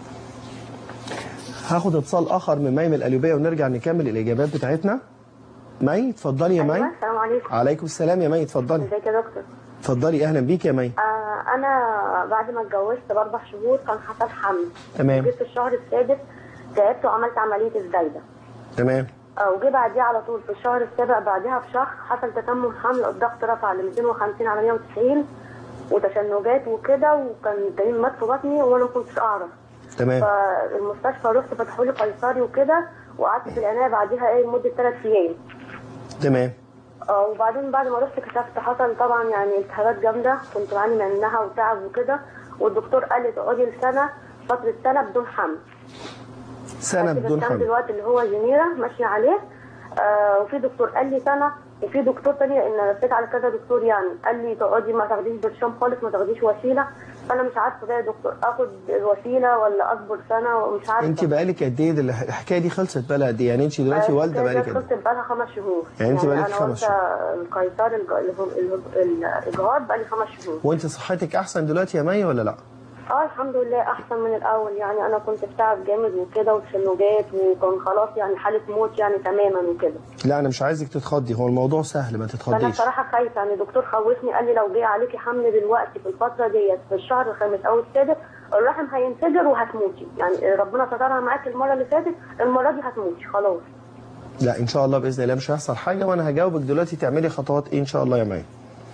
هاخد اتصال اخر من مي من القليوبيه ونرجع نكمل الاجابات بتاعتنا مي اتفضلي يا مي أيوة، السلام عليكم عليكم السلام يا مي اتفضلي ازيك يا دكتور اتفضلي اهلا بيك يا مي آه انا بعد ما اتجوزت باربع شهور كان حصل حمل تمام. جيت في الشهر السادس تعبت وعملت عمليه الزايده تمام آه وجي بعديها على طول في الشهر السابع بعدها بشهر حصل تسمم حمل الضغط رفع ل 250 على 190 وتشنجات وكده وكان الجنين مات في بطني وانا ما كنتش اعرف تمام فالمستشفى رحت فتحوا لي قيصري وكده وقعدت في العنايه بعديها ايه لمده ثلاث ايام تمام اه وبعدين بعد ما رحت كشفت حصل طبعا يعني التهابات جامده كنت بعاني منها وتعب وكده والدكتور قال لي تقعدي لسنه فتره سنه بدون حمل سنه ماشي بدون بالكام حمل دلوقتي اللي هو جنيرة ماشية عليه آه وفي دكتور قال لي سنة وفي دكتور تاني ان لفيت على كذا دكتور يعني قال لي تقعدي ما تاخديش برشام خالص ما تاخديش وسيلة فانا مش عارفة بقى يا دكتور اخد الوسيلة ولا اصبر سنة ومش عارفة انت بقالك قد ايه دل- الحكايه دي خلصت بقى قد ايه يعني انت دلوقتي آه، والده الحكاية بقالك دي قد ايه خلصت بقالها خمس شهور يعني انت بقالك انا خمس واخدة القيصر الج- الج- الج- الاجهاض بقالي خمس شهور وانت صحتك احسن دلوقتي يا مي ولا لا اه الحمد لله احسن من الاول يعني انا كنت في تعب جامد وكده وتشنجات وكان خلاص يعني حالة موت يعني تماما وكده لا انا مش عايزك تتخضي هو الموضوع سهل ما فانا تتخضيش بصراحه خايفه يعني الدكتور خوفني قال لي لو جه عليكي حمل دلوقتي في الفتره ديت في الشهر الخامس او السادس الرحم هينفجر وهتموتي يعني ربنا سترها معاكي المره اللي فاتت المره دي هتموتي خلاص لا ان شاء الله باذن الله مش هيحصل حاجه وانا هجاوبك دلوقتي تعملي خطوات ايه ان شاء الله يا مي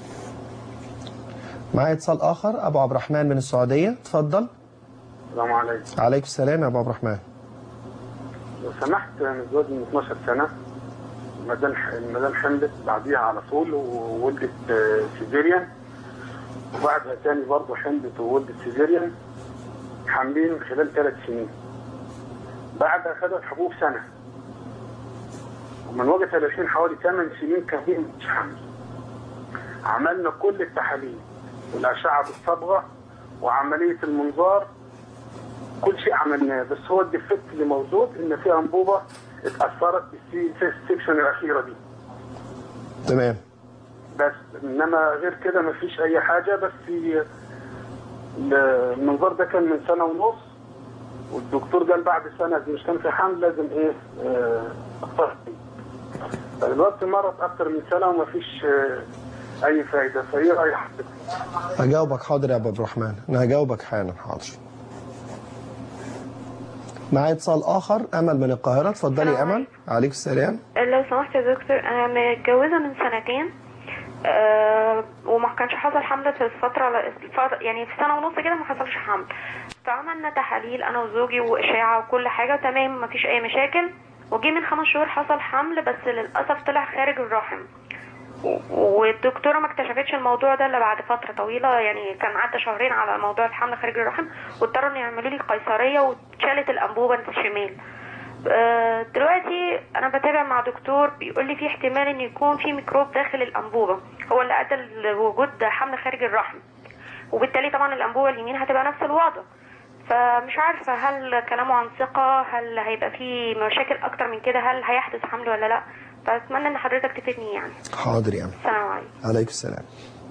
معايا اتصال اخر ابو عبد الرحمن من السعوديه اتفضل السلام عليكم عليكم السلام يا ابو عبد الرحمن لو سمحت متزوج من 12 سنة المدام المدام حملت بعديها على طول وولدت آه، سيزيريان وبعدها تاني برضه حملت وولدت سيزيريان حاملين خلال ثلاث سنين بعد اخذت حبوب سنه ومن وقتها للحين حوالي 8 سنين كاملين مش حمل عملنا كل التحاليل والاشعه بالصبغه وعمليه المنظار كل شيء عملناه بس هو الديفكت اللي موجود ان في انبوبه اتاثرت بالسكشن الاخيره دي تمام بس انما غير كده ما فيش اي حاجه بس في المنظار ده كان من سنه ونص والدكتور قال بعد سنه إذا مش كان في حمل لازم ايه آه، أخطأ فيه. دلوقتي مرت اكتر من سنه وما فيش آه، اي فايده فايه راي حضرتك؟ هجاوبك حاضر يا ابو عبد الرحمن انا هجاوبك حالا حاضر معايا اتصال اخر امل من القاهره اتفضلي يا امل عليكم السلام لو سمحت يا دكتور انا متجوزه من سنتين أه وما كانش حصل حمل في الفتره الفترة- يعني في سنه ونص كده ما حصلش حمل فعملنا تحاليل انا وزوجي واشعه وكل حاجه تمام ما فيش اي مشاكل وجي من خمس شهور حصل حمل بس للاسف طلع خارج الرحم و- والدكتوره ما اكتشفتش الموضوع ده الا بعد فتره طويله يعني كان عدى شهرين على موضوع الحمل خارج الرحم واضطروا ان يعملوا لي قيصريه واتشالت الانبوبه الشمال آه، دلوقتي انا بتابع مع دكتور بيقول لي في احتمال ان يكون في ميكروب داخل الانبوبه هو اللي ادى لوجود حمل خارج الرحم وبالتالي طبعا الانبوبه اليمين هتبقى نفس الوضع فمش عارفه هل كلامه عن ثقه هل هيبقى في مشاكل اكتر من كده هل هيحدث حمل ولا لا فاتمنى ان حضرتك تفيدني يعني حاضر يا امل السلام عليكم عليكم السلام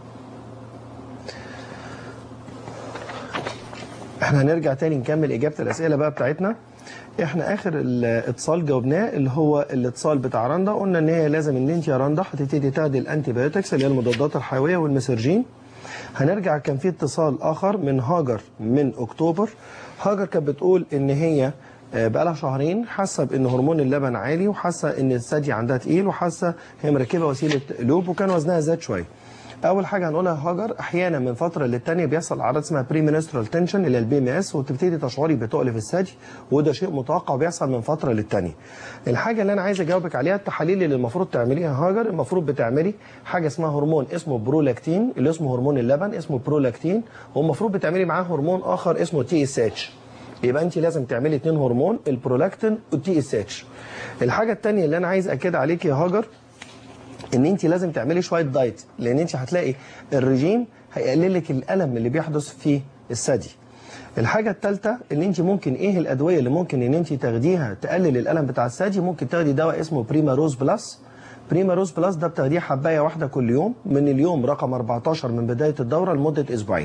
احنا هنرجع تاني نكمل اجابه الاسئله بقى بتاعتنا احنا اخر الاتصال جاوبناه اللي هو الاتصال بتاع رندا قلنا ان هي لازم ان انت يا رندا هتبتدي تاخدي الانتي بايوتكس اللي هي المضادات الحيويه والمسرجين هنرجع كان في اتصال اخر من هاجر من اكتوبر هاجر كانت بتقول ان هي آه، بقالها شهرين حاسه بان هرمون اللبن عالي وحاسه ان الثدي عندها تقيل وحاسه هي مركبه وسيله لوب وكان وزنها زاد شويه اول حاجه هنقولها هاجر احيانا من فتره للتانيه بيحصل اعراض اسمها بري منسترال تنشن اللي هي البي ام اس وتبتدي تشعري بتقل في الثدي وده شيء متوقع بيحصل من فتره للتانيه الحاجه اللي انا عايز اجاوبك عليها التحاليل اللي المفروض تعمليها هاجر المفروض بتعملي حاجه اسمها هرمون اسمه برولاكتين اللي اسمه هرمون اللبن اسمه برولاكتين والمفروض بتعملي معاه هرمون اخر اسمه تي اس اتش يبقى انت لازم تعملي اتنين هرمون البرولاكتين والتي اس اتش الحاجه الثانيه اللي انا عايز اكد عليك يا هاجر ان انت لازم تعملي شويه دايت لان انت هتلاقي الرجيم هيقلل لك الالم اللي بيحدث في الثدي الحاجة الثالثة ان انت ممكن ايه الادوية اللي ممكن ان انت تاخديها تقلل الالم بتاع الثدي ممكن تاخدي دواء اسمه بريما روز بلس بريما روز بلس ده بتاخديه حباية واحدة كل يوم من اليوم رقم 14 من بداية الدورة لمدة اسبوعين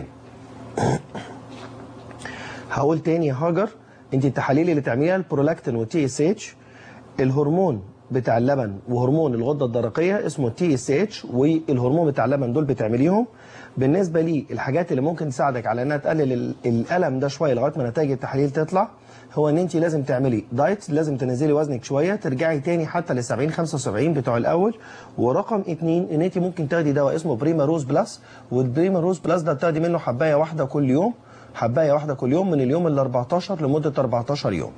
هقول تاني يا هاجر انت التحاليل اللي تعمليها البرولاكتين والتي اس اتش الهرمون بتاع اللبن وهرمون الغده الدرقيه اسمه تي اس اتش والهرمون بتاع اللبن دول بتعمليهم بالنسبه لي الحاجات اللي ممكن تساعدك على انها تقلل ال- الالم ده شويه لغايه ما نتائج التحاليل تطلع هو ان انت لازم تعملي دايت لازم تنزلي وزنك شويه ترجعي تاني حتى ل 70 75 بتوع الاول ورقم اتنين ان انت ممكن تاخدي دواء اسمه بريما روز بلس والبريما روز بلس ده بتاخدي منه حبايه واحده كل يوم حبايه واحده كل يوم من اليوم ال 14 لمده 14 يوم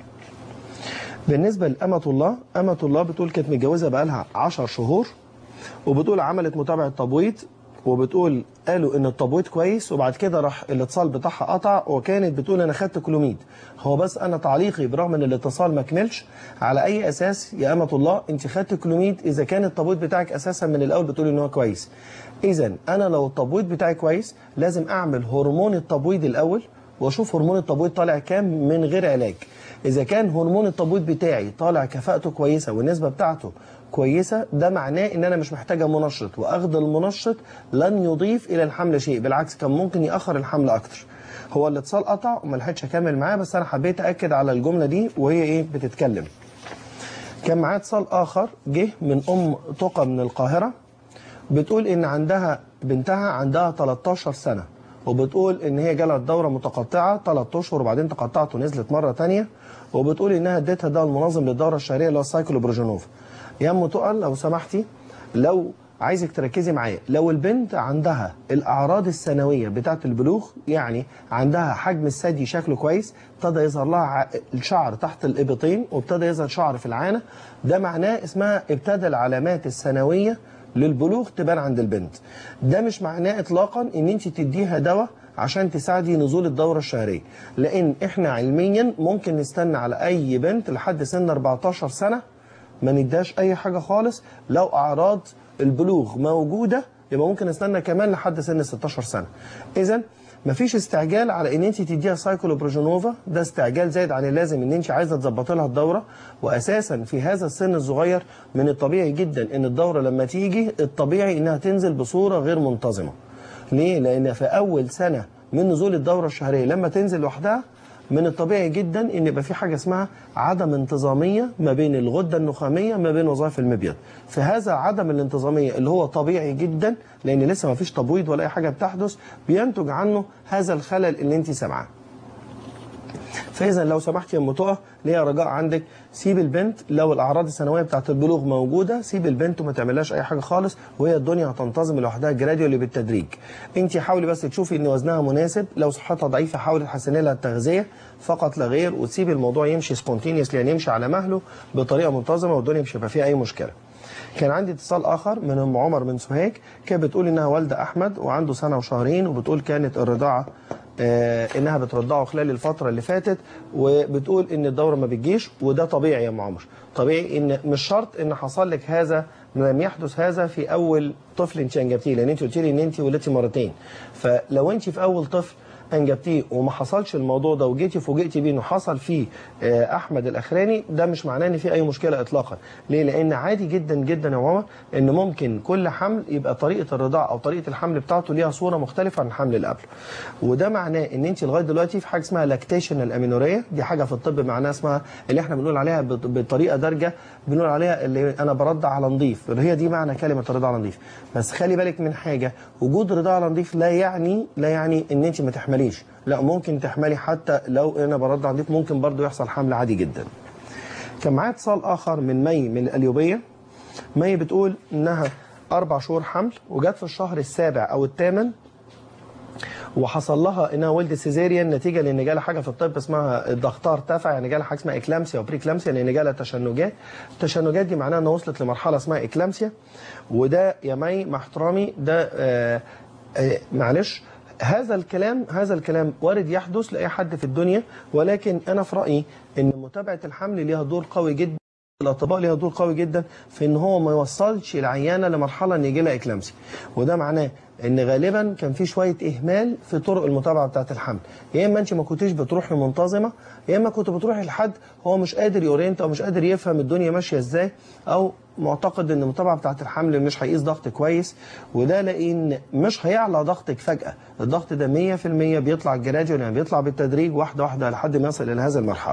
بالنسبة لأمة الله أمة الله بتقول كانت متجوزة بقالها 10 شهور وبتقول عملت متابعة تبويض وبتقول قالوا ان التبويض كويس وبعد كده راح الاتصال بتاعها قطع وكانت بتقول انا خدت كلوميد هو بس انا تعليقي برغم ان الاتصال ما كملش على اي اساس يا امة الله انت خدت كلوميد اذا كان التبويض بتاعك اساسا من الاول بتقول ان هو كويس اذا انا لو التبويض بتاعي كويس لازم اعمل هرمون التبويض الاول واشوف هرمون التبويض طالع كام من غير علاج اذا كان هرمون التبويض بتاعي طالع كفاءته كويسه والنسبه بتاعته كويسه ده معناه ان انا مش محتاجه منشط واخذ المنشط لن يضيف الى الحمل شيء بالعكس كان ممكن ياخر الحمل اكتر هو الاتصال قطع وما لحقتش اكمل معاه بس انا حبيت اكد على الجمله دي وهي ايه بتتكلم كان معاه اتصال اخر جه من ام تقى من القاهره بتقول ان عندها بنتها عندها 13 سنه وبتقول ان هي جالها الدوره متقطعه 3 اشهر وبعدين تقطعت ونزلت مره ثانيه وبتقول انها اديتها دواء المنظم للدوره الشهريه اللي هو السايكلوبروجينوف يا ام تقل لو سمحتي لو عايزك تركزي معايا لو البنت عندها الاعراض السنويه بتاعه البلوغ يعني عندها حجم الثدي شكله كويس ابتدى يظهر لها ع- الشعر تحت الابطين وابتدى يظهر شعر في العانه ده معناه اسمها ابتدى العلامات السنويه للبلوغ تبان عند البنت ده مش معناه اطلاقا ان انت تديها دواء عشان تساعدي نزول الدوره الشهريه لان احنا علميا ممكن نستنى على اي بنت لحد سن 14 سنه ما نداش اي حاجه خالص لو اعراض البلوغ موجوده يبقى ممكن نستنى كمان لحد سن 16 سنه اذا مفيش استعجال على ان انت تديها سايكلوبروجينوفا ده استعجال زايد عن اللازم ان انت عايزه تظبطي لها الدوره واساسا في هذا السن الصغير من الطبيعي جدا ان الدوره لما تيجي الطبيعي انها تنزل بصوره غير منتظمه ليه لان في اول سنه من نزول الدوره الشهريه لما تنزل لوحدها من الطبيعي جدا ان يبقى في حاجه اسمها عدم انتظاميه ما بين الغده النخاميه ما بين وظائف المبيض فهذا عدم الانتظاميه اللي هو طبيعي جدا لان لسه ما فيش تبويض ولا اي حاجه بتحدث بينتج عنه هذا الخلل اللي انت سامعاه فاذا لو سمحت يا ام طه ليا رجاء عندك سيب البنت لو الاعراض السنويه بتاعت البلوغ موجوده سيب البنت وما تعملهاش اي حاجه خالص وهي الدنيا هتنتظم لوحدها جراديولي بالتدريج انت حاولي بس تشوفي ان وزنها مناسب لو صحتها ضعيفه حاولي تحسني لها التغذيه فقط لا غير وتسيبي الموضوع يمشي سبونتينيوس يعني يمشي على مهله بطريقه منتظمه والدنيا مش هيبقى فيها اي مشكله كان عندي اتصال اخر من ام عمر من سوهاج كانت بتقول انها والده احمد وعنده سنه وشهرين وبتقول كانت الرضاعه آه انها بترضعه خلال الفتره اللي فاتت وبتقول ان الدوره ما بتجيش وده طبيعي يا ام عمر طبيعي ان مش شرط ان حصل لك هذا لم يحدث هذا في اول طفل انت انجبتيه لان انت قلت لي ان انت ولدتي مرتين فلو انت في اول طفل انجبتيه وما حصلش الموضوع ده وجيتي فوجئتي بيه انه حصل فيه آه، احمد الاخراني ده مش معناه ان في اي مشكله اطلاقا ليه لان عادي جدا جدا يا ماما ان ممكن كل حمل يبقى طريقه الرضاعه او طريقه الحمل بتاعته ليها صوره مختلفه عن الحمل اللي قبله وده معناه ان انت لغايه دلوقتي في حاجه اسمها لاكتيشنال امينوريا دي حاجه في الطب معناها اسمها اللي احنا بنقول عليها بط- بطريقه دارجه بنقول عليها اللي انا برضع على نظيف هي دي معنى كلمه الرضاعه على نظيف بس خلي بالك من حاجه وجود رضاعه على نظيف لا يعني لا يعني ان انت ما تحمليش لا ممكن تحملي حتى لو انا برضع نظيف ممكن برضو يحصل حمل عادي جدا كان معايا اتصال اخر من مي من القليوبيه مي بتقول انها اربع شهور حمل وجت في الشهر السابع او الثامن وحصل لها انها ولدت سيزيريان نتيجه لان جالها حاجه في الطب اسمها ضغطها ارتفع يعني جالها حاجه اسمها اكلامسيا وبريكلامسيا لان جالها تشنجات التشنجات دي معناها انها وصلت لمرحله اسمها اكلامسيا وده يا مي مع احترامي ده آه آه معلش هذا الكلام هذا الكلام وارد يحدث لاي حد في الدنيا ولكن انا في رايي ان متابعه الحمل ليها دور قوي جدا الاطباء ليها دور قوي جدا في ان هو ما يوصلش العيانه لمرحله ان يجي لها اكلامسي وده معناه ان غالبا كان في شويه اهمال في طرق المتابعه بتاعه الحمل يا اما انت ما كنتيش بتروحي منتظمه يا اما كنت بتروحي لحد هو مش قادر يورينت او مش قادر يفهم الدنيا ماشيه ازاي او معتقد ان المتابعه بتاعه الحمل مش هيقيس ضغط كويس وده لان مش هيعلى ضغطك فجاه الضغط ده 100% بيطلع جراديول يعني بيطلع بالتدريج واحده واحده لحد ما يصل الى هذه المرحله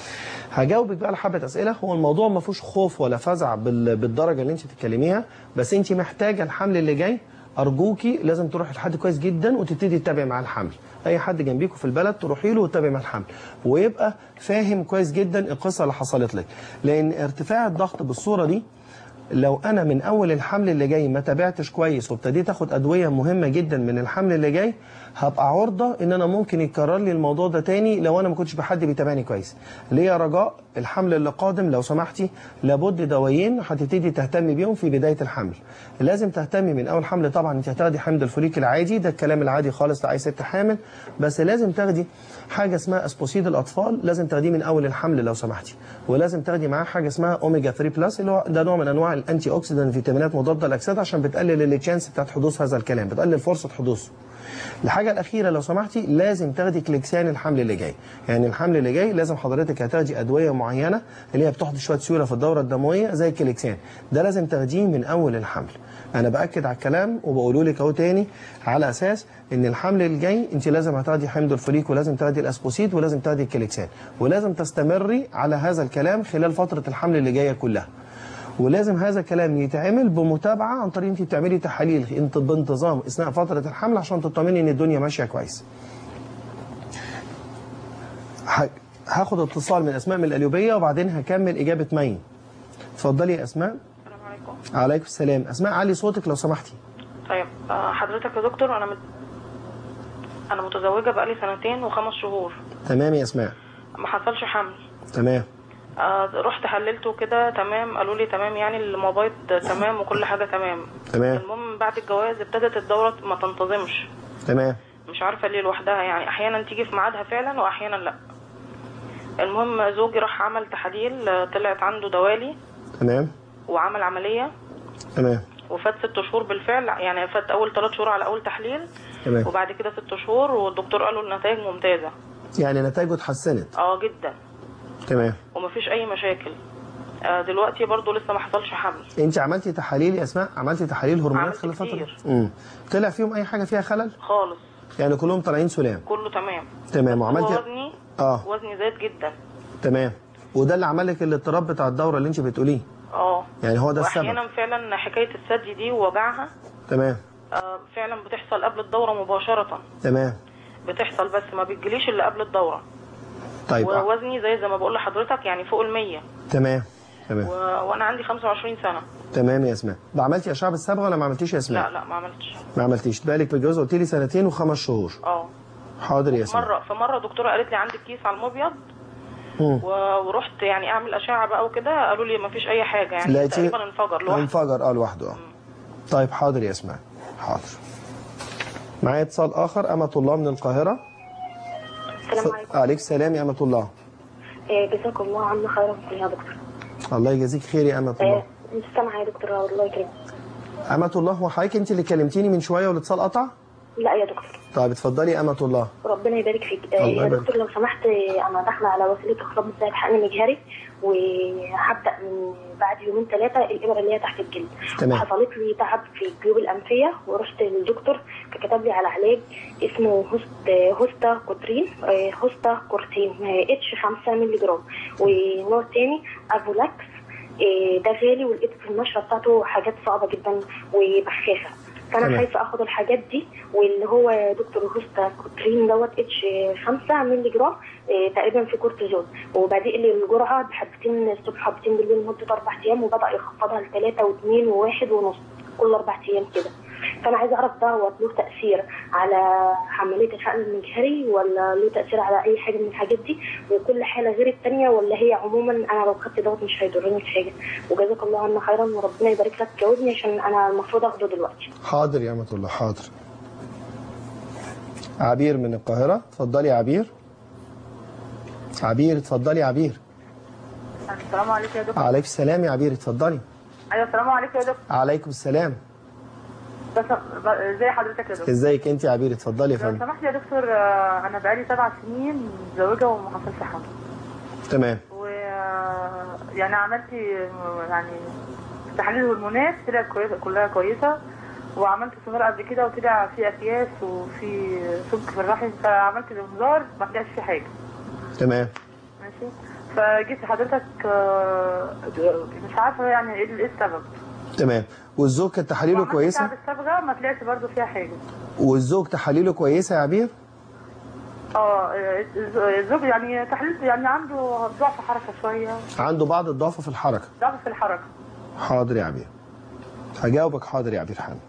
هجاوبك بقى على حبه اسئله هو الموضوع ما فيهوش خوف ولا فزع بال- بالدرجه اللي انت بتتكلميها بس انت محتاجه الحمل اللي جاي ارجوكي لازم تروحي لحد كويس جدا وتبتدي تتابعي مع الحمل اي حد جنبيكوا في البلد تروحي له وتتابعي مع الحمل ويبقى فاهم كويس جدا القصه اللي حصلت لك لان ارتفاع الضغط بالصوره دي لو انا من اول الحمل اللي جاي ما تابعتش كويس وابتديت اخد ادويه مهمه جدا من الحمل اللي جاي هبقى عرضه ان انا ممكن يتكرر لي الموضوع ده تاني لو انا ما كنتش بحد بيتابعني كويس ليه يا رجاء الحمل اللي قادم لو سمحتي لابد دوايين هتبتدي تهتمي بيهم في بدايه الحمل لازم تهتمي من اول حمل طبعا انت هتاخدي حمض الفوليك العادي ده الكلام العادي خالص لاي ست حامل بس لازم تاخدي حاجه اسمها اسبوسيد الاطفال لازم تاخديه من اول الحمل لو سمحتي ولازم تاخدي معاه حاجه اسمها اوميجا 3 بلس اللي هو ده نوع من انواع الانتي اوكسيدنت فيتامينات مضاده للاكسده عشان بتقلل التشانس بتاعت حدوث هذا الكلام بتقلل فرصه حدوثه الحاجه الاخيره لو سمحتي لازم تاخدي كليكسان الحمل اللي جاي يعني الحمل اللي جاي لازم حضرتك هتاخدي ادويه معينه اللي هي بتحدث شويه سيوله في الدوره الدمويه زي الكليكسان ده لازم تاخديه من اول الحمل انا باكد على الكلام وبقوله لك اهو تاني على اساس ان الحمل الجاي انت لازم هتاخدي حمض الفوليك ولازم تاخدي الاسبوسيد ولازم تاخدي الكليكسان ولازم تستمري على هذا الكلام خلال فتره الحمل اللي جايه كلها ولازم هذا الكلام يتعمل بمتابعه عن طريق انت بتعملي تحاليل انت بانتظام اثناء فتره الحمل عشان تطمني ان الدنيا ماشيه كويس. ه- هاخد اتصال من اسماء من القليوبيه وبعدين هكمل اجابه مين. اتفضلي يا اسماء. السلام عليكم عليكم السلام، اسماء علي صوتك لو سمحتي. طيب آه، حضرتك يا دكتور انا مت... انا متزوجه بقالي سنتين وخمس شهور تمام يا اسماء. ما حصلش حمل تمام. آه، رحت حللته كده تمام قالوا لي تمام يعني المبيض تمام وكل حاجه تمام تمام المهم بعد الجواز ابتدت الدوره ما تنتظمش تمام مش عارفه ليه لوحدها يعني احيانا تيجي في ميعادها فعلا واحيانا لا المهم زوجي راح عمل تحاليل آه، طلعت عنده دوالي تمام وعمل عمليه تمام وفات ست شهور بالفعل يعني فات اول ثلاث شهور على اول تحليل تمام وبعد كده ست شهور والدكتور قال له النتائج ممتازه يعني نتائجه اتحسنت اه جدا تمام ومفيش اي مشاكل آه دلوقتي برضو لسه ما حصلش حمل انت عملتي تحاليل يا اسماء عملتي تحاليل هرمونات عملت خلال فتره كتير. امم طلع فيهم اي حاجه فيها خلل خالص يعني كلهم طالعين سلام كله تمام تمام هو وعملتي وزني اه وزني زاد جدا تمام وده اللي عمل لك الاضطراب بتاع الدوره اللي انت بتقوليه اه يعني هو ده السبب واحيانا فعلا حكايه الثدي دي ووجعها تمام آه فعلا بتحصل قبل الدوره مباشره تمام بتحصل بس ما بتجيليش الا قبل الدوره طيب آه. ووزني زي زي ما بقول لحضرتك يعني فوق المية تمام تمام و... وانا عندي 25 سنه تمام يا اسماء ده عملتي اشعه بالصبغه ولا ما عملتيش يا اسماء لا لا ما عملتش ما عملتيش بالك بالجواز قلت لي سنتين وخمس شهور اه حاضر يا اسماء مره في مره دكتوره قالت لي عندك كيس على المبيض مم. و- ورحت يعني اعمل اشعه بقى وكده قالوا لي ما فيش اي حاجه يعني لقيتيه؟ تقريبا انفجر لوحده انفجر اه لوحده اه طيب حاضر يا اسماء حاضر معايا اتصال اخر امة الله من القاهره السلام عليكم عليك السلام يا امة الله آه، جزاكم الله عنا خيرا يا دكتور الله يجازيك خير يا امة الله آه، مش سامعه يا دكتور الله يكرمك امة الله هو حضرتك انت اللي كلمتيني من شويه والاتصال قطع لا يا دكتور طيب اتفضلي يا امة الله ربنا يبارك فيك آه، الله يا يبارك. دكتور لو سمحت آه، انا داخله على وسيله اخراج مساعد حقن مجهري وهبدا من بعد يومين ثلاثه الابره اللي هي تحت الجلد تمام. حصلت لي تعب في الجيوب الانفيه ورحت للدكتور كتب لي على علاج اسمه هوست هوستا كوترين آه، هوستا كورتين آه، اتش 5 مللي جرام ونوع تاني افولاكس آه، ده غالي ولقيت في النشره بتاعته حاجات صعبه جدا وبخافه فانا تمام. خايفه اخد الحاجات دي واللي هو دكتور هوستا كوترين دوت اتش 5 مللي جرام آه، تقريبا في كورتيزون وبادئ لي الجرعه بحبتين الصبح حبتين بالليل لمده اربع ايام وبدا يخفضها لثلاثه واثنين وواحد ونص كل اربع ايام كده فانا عايزه اعرف دوت له تاثير على عمليه الحقن المجهري ولا له تاثير على اي حاجه من الحاجات دي وكل حاله غير الثانيه ولا هي عموما انا لو خدت دوت مش هيضرني في حاجه وجزاك الله عنا خيرا وربنا يبارك لك جاوبني عشان انا المفروض اخده دلوقتي حاضر يا امة الله حاضر عبير من القاهره اتفضلي يا عبير عبير اتفضلي يا عبير السلام عليكم يا دكتور عليك السلام يا عبير اتفضلي ايوه السلام عليكم يا دكتور عليكم السلام بس ب- ازي حضرتك يا دكتور ازيك انت يا عبير اتفضلي يا لو فندم سمحت يا دكتور آه، انا بقالي سبع سنين متزوجه وما حصلش حمل تمام و آه، يعني عملت آه، يعني تحاليل هرمونات طلعت كويسه كلها كويسه وعملت سونار قبل كده وطلع في اكياس وفي سمك في الرحم فعملت الانذار ما طلعش فيه حاجه تمام ماشي فجيت لحضرتك آه، مش عارفه يعني ايه ايه السبب تمام والزوج كانت تحاليله وعملت كويسه تعب الصبغه ما طلعش برضه فيها حاجه والزوج تحاليله كويسه يا عبير اه الز- الزوج يعني تحليل يعني عنده ضعف حركه شويه عنده بعض الضعف في الحركه ضعف في الحركه حاضر يا عبير هجاوبك حاضر يا عبير حامد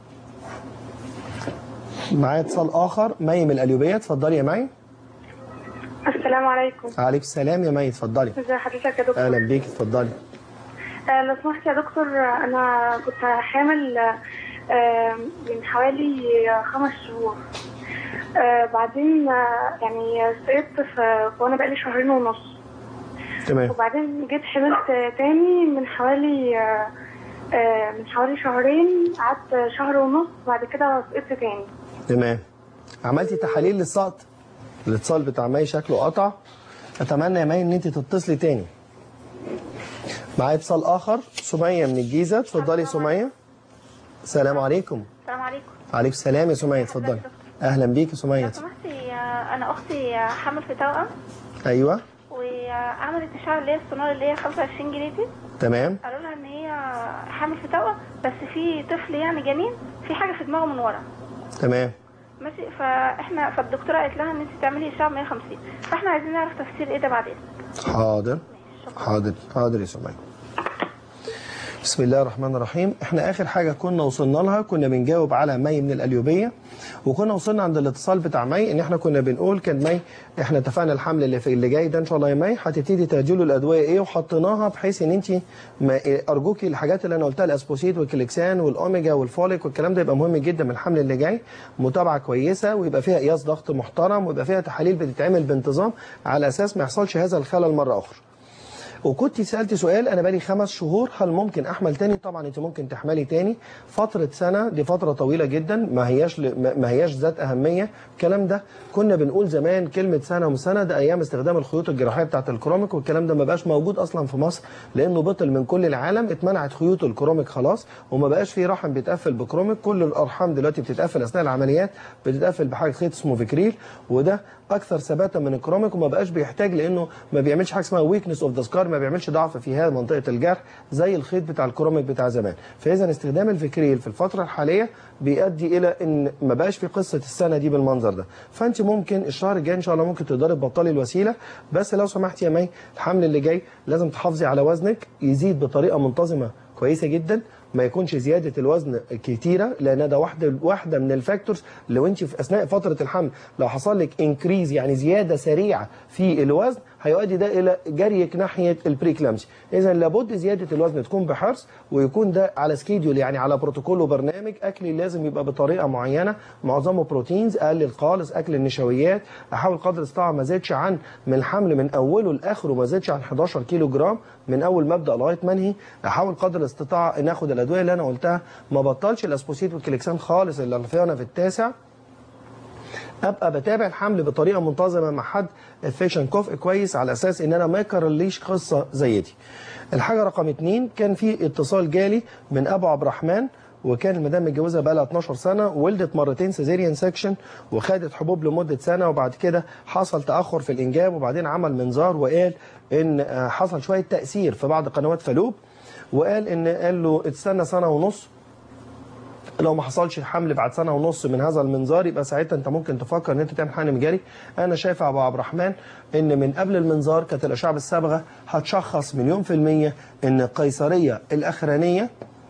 معايا اتصال اخر مي من القليوبيه اتفضلي يا مي السلام عليكم عليك السلام يا مي اتفضلي ازي حضرتك يا دكتور اهلا بيك اتفضلي آه لو سمحت يا دكتور آه، انا كنت حامل آه من حوالي خمس شهور آه بعدين آه يعني سقطت في وانا بقالي شهرين ونص تمام وبعدين جيت حملت آه، تاني من حوالي آه آه من حوالي شهرين قعدت شهر ونص بعد كده سقطت تاني تمام عملتي تحاليل للسقط الاتصال بتاع مي شكله قطع اتمنى يا مي ان انت تتصلي تاني معايا اتصال اخر سميه من الجيزه اتفضلي سميه السلام عليكم السلام عليكم عليك السلام يا سميه اتفضلي اهلا بيك يا سميه لو سمحتي آه، انا اختي آه، حامل في توأم ايوه وعملت اشعه اللي هي السونار اللي هي 25 جنيه دي تمام قالوا لها ان هي حامل في توأم بس في طفل يعني جنين في حاجه في دماغه من ورا تمام ماشي فاحنا فالدكتوره قالت لها ان انت تعملي اشعه 150 فاحنا عايزين نعرف تفسير ايه ده بعد اذنك حاضر حاضر حاضر يا سمية بسم الله الرحمن الرحيم احنا اخر حاجه كنا وصلنا لها كنا بنجاوب على مي من القليوبيه وكنا وصلنا عند الاتصال بتاع مي ان احنا كنا بنقول كان مي احنا اتفقنا الحمل اللي في اللي جاي ده ان شاء الله يا مي هتبتدي تهجلوا الادويه ايه وحطيناها بحيث ان انت ما- ارجوكي الحاجات اللي انا قلتها الاسبوسيت والكليكسان والاوميجا والفوليك والكلام ده يبقى مهم جدا من الحمل اللي جاي متابعه كويسه ويبقى فيها قياس ضغط محترم ويبقى فيها تحاليل بتتعمل بانتظام على اساس ما يحصلش هذا الخلل مره اخرى وكنت سألت سؤال أنا بقالي خمس شهور هل ممكن أحمل تاني؟ طبعا أنت ممكن تحملي تاني فترة سنة دي فترة طويلة جدا ما هياش ل- ما ما هياش ذات أهمية الكلام ده كنا بنقول زمان كلمة سنة وسنة ده أيام استخدام الخيوط الجراحية بتاعت الكروميك والكلام ده ما بقاش موجود أصلا في مصر لأنه بطل من كل العالم اتمنعت خيوط الكروميك خلاص وما بقاش في رحم بيتقفل بكروميك كل الأرحام دلوقتي بتتقفل أثناء العمليات بتتقفل بحاجة خيط اسمه فيكريل وده أكثر ثباتا من الكروميك وما بقاش بيحتاج لأنه ما بيعملش حاجة اسمها ويكنس اوف ذا سكار ما بيعملش ضعف في هذه منطقة الجرح زي الخيط بتاع الكروميك بتاع زمان فإذا استخدام الفيكريل في الفترة الحالية بيؤدي إلى إن ما بقاش في قصة السنة دي بالمنظر ده فأنت ممكن الشهر الجاي إن شاء الله ممكن تقدري تبطلي الوسيلة بس لو سمحت يا مي الحمل اللي جاي لازم تحافظي على وزنك يزيد بطريقة منتظمة كويسة جدا ما يكونش زياده الوزن كتيره لان ده واحده واحده من الفاكتورز لو انت في اثناء فتره الحمل لو حصل لك انكريز يعني زياده سريعه في الوزن هيؤدي ده الى جريك ناحيه البريكلامسي اذا لابد زياده الوزن تكون بحرص ويكون ده على سكيدول يعني على بروتوكول وبرنامج اكلي لازم يبقى بطريقه معينه معظمه بروتينز اقلل خالص اكل النشويات احاول قدر الاستطاعه ما زادش عن من الحمل من اوله لاخره ما زادش عن 11 كيلو جرام من اول ما ابدا لغايه ما انهي احاول قدر الاستطاعه ان اخد الادويه اللي انا قلتها ما بطلش الاسبوسيت والكليكسان خالص اللي انا في التاسع ابقى بتابع الحمل بطريقه منتظمه مع حد افيشن كفء كويس على اساس ان انا ما يكررليش قصه زي دي. الحاجه رقم اتنين كان في اتصال جالي من ابو عبد الرحمن وكان المدام متجوزه بقى لها 12 سنه وولدت مرتين سيزيريان سكشن وخدت حبوب لمده سنه وبعد كده حصل تاخر في الانجاب وبعدين عمل منظار وقال ان آه، حصل شويه تاثير في بعض قنوات فالوب وقال ان قال له استنى سنه ونص لو ما حصلش الحمل بعد سنه ونص من هذا المنظار يبقى ساعتها انت ممكن تفكر ان انت تعمل حقن مجاري انا شايف يا ابو عبد الرحمن ان من قبل المنظار كانت الاشعه بالصبغه هتشخص مليون في الميه ان القيصريه الاخرانيه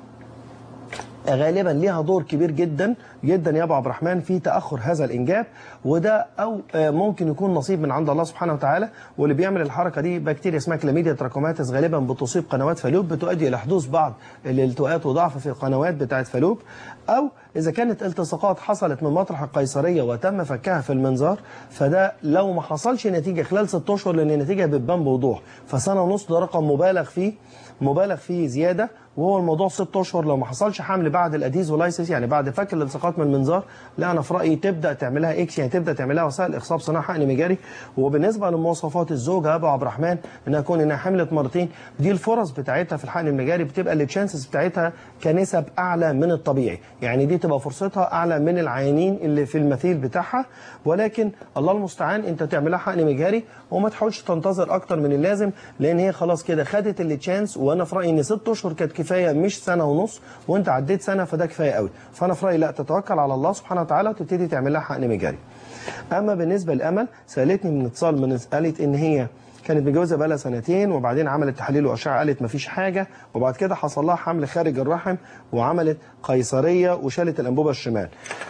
غالبا ليها دور كبير جدا جدا يا ابو عبد الرحمن في تاخر هذا الانجاب وده او آه، ممكن يكون نصيب من عند الله سبحانه وتعالى واللي بيعمل الحركه دي بكتيريا اسمها كلاميديا تراكوماتس غالبا بتصيب قنوات فالوب بتؤدي الى حدوث بعض الالتواءات وضعف في القنوات بتاعه فالوب او اذا كانت التصاقات حصلت من مطرح القيصريه وتم فكها في المنظار فده لو ما حصلش نتيجه خلال 6 اشهر لان النتيجه بتبان بوضوح فسنه ونص ده رقم مبالغ فيه مبالغ فيه زياده وهو الموضوع ست اشهر لو ما حصلش حمل بعد الاديزولايسيس يعني بعد فك الالتصاقات من المنظار لا انا في رايي تبدا تعملها اكس يعني تبدا تعملها وسائل اخصاب صناعه حقن مجاري وبالنسبه لمواصفات الزوجه ابو عبد الرحمن انها تكون انها حملت مرتين دي الفرص بتاعتها في الحقن المجاري بتبقى التشانسز بتاعتها كنسب اعلى من الطبيعي يعني دي تبقى فرصتها اعلى من العيانين اللي في المثيل بتاعها ولكن الله المستعان انت تعملها حقن مجاري وما تحاولش تنتظر اكتر من اللازم لان هي خلاص كده خدت التشانس وانا في رايي ان ست اشهر كانت كفايه مش سنه ونص وانت عديت سنه فده كفايه قوي فانا في رايي لا تتوكل على الله سبحانه وتعالى وتبتدي تعمل لها حقن مجاري اما بالنسبه لامل سالتني من اتصال من قالت ان هي كانت متجوزه بقى لها سنتين وبعدين عملت تحاليل واشعه قالت مفيش حاجه وبعد كده حصل لها حمل خارج الرحم وعملت قيصريه وشالت الانبوبه الشمال.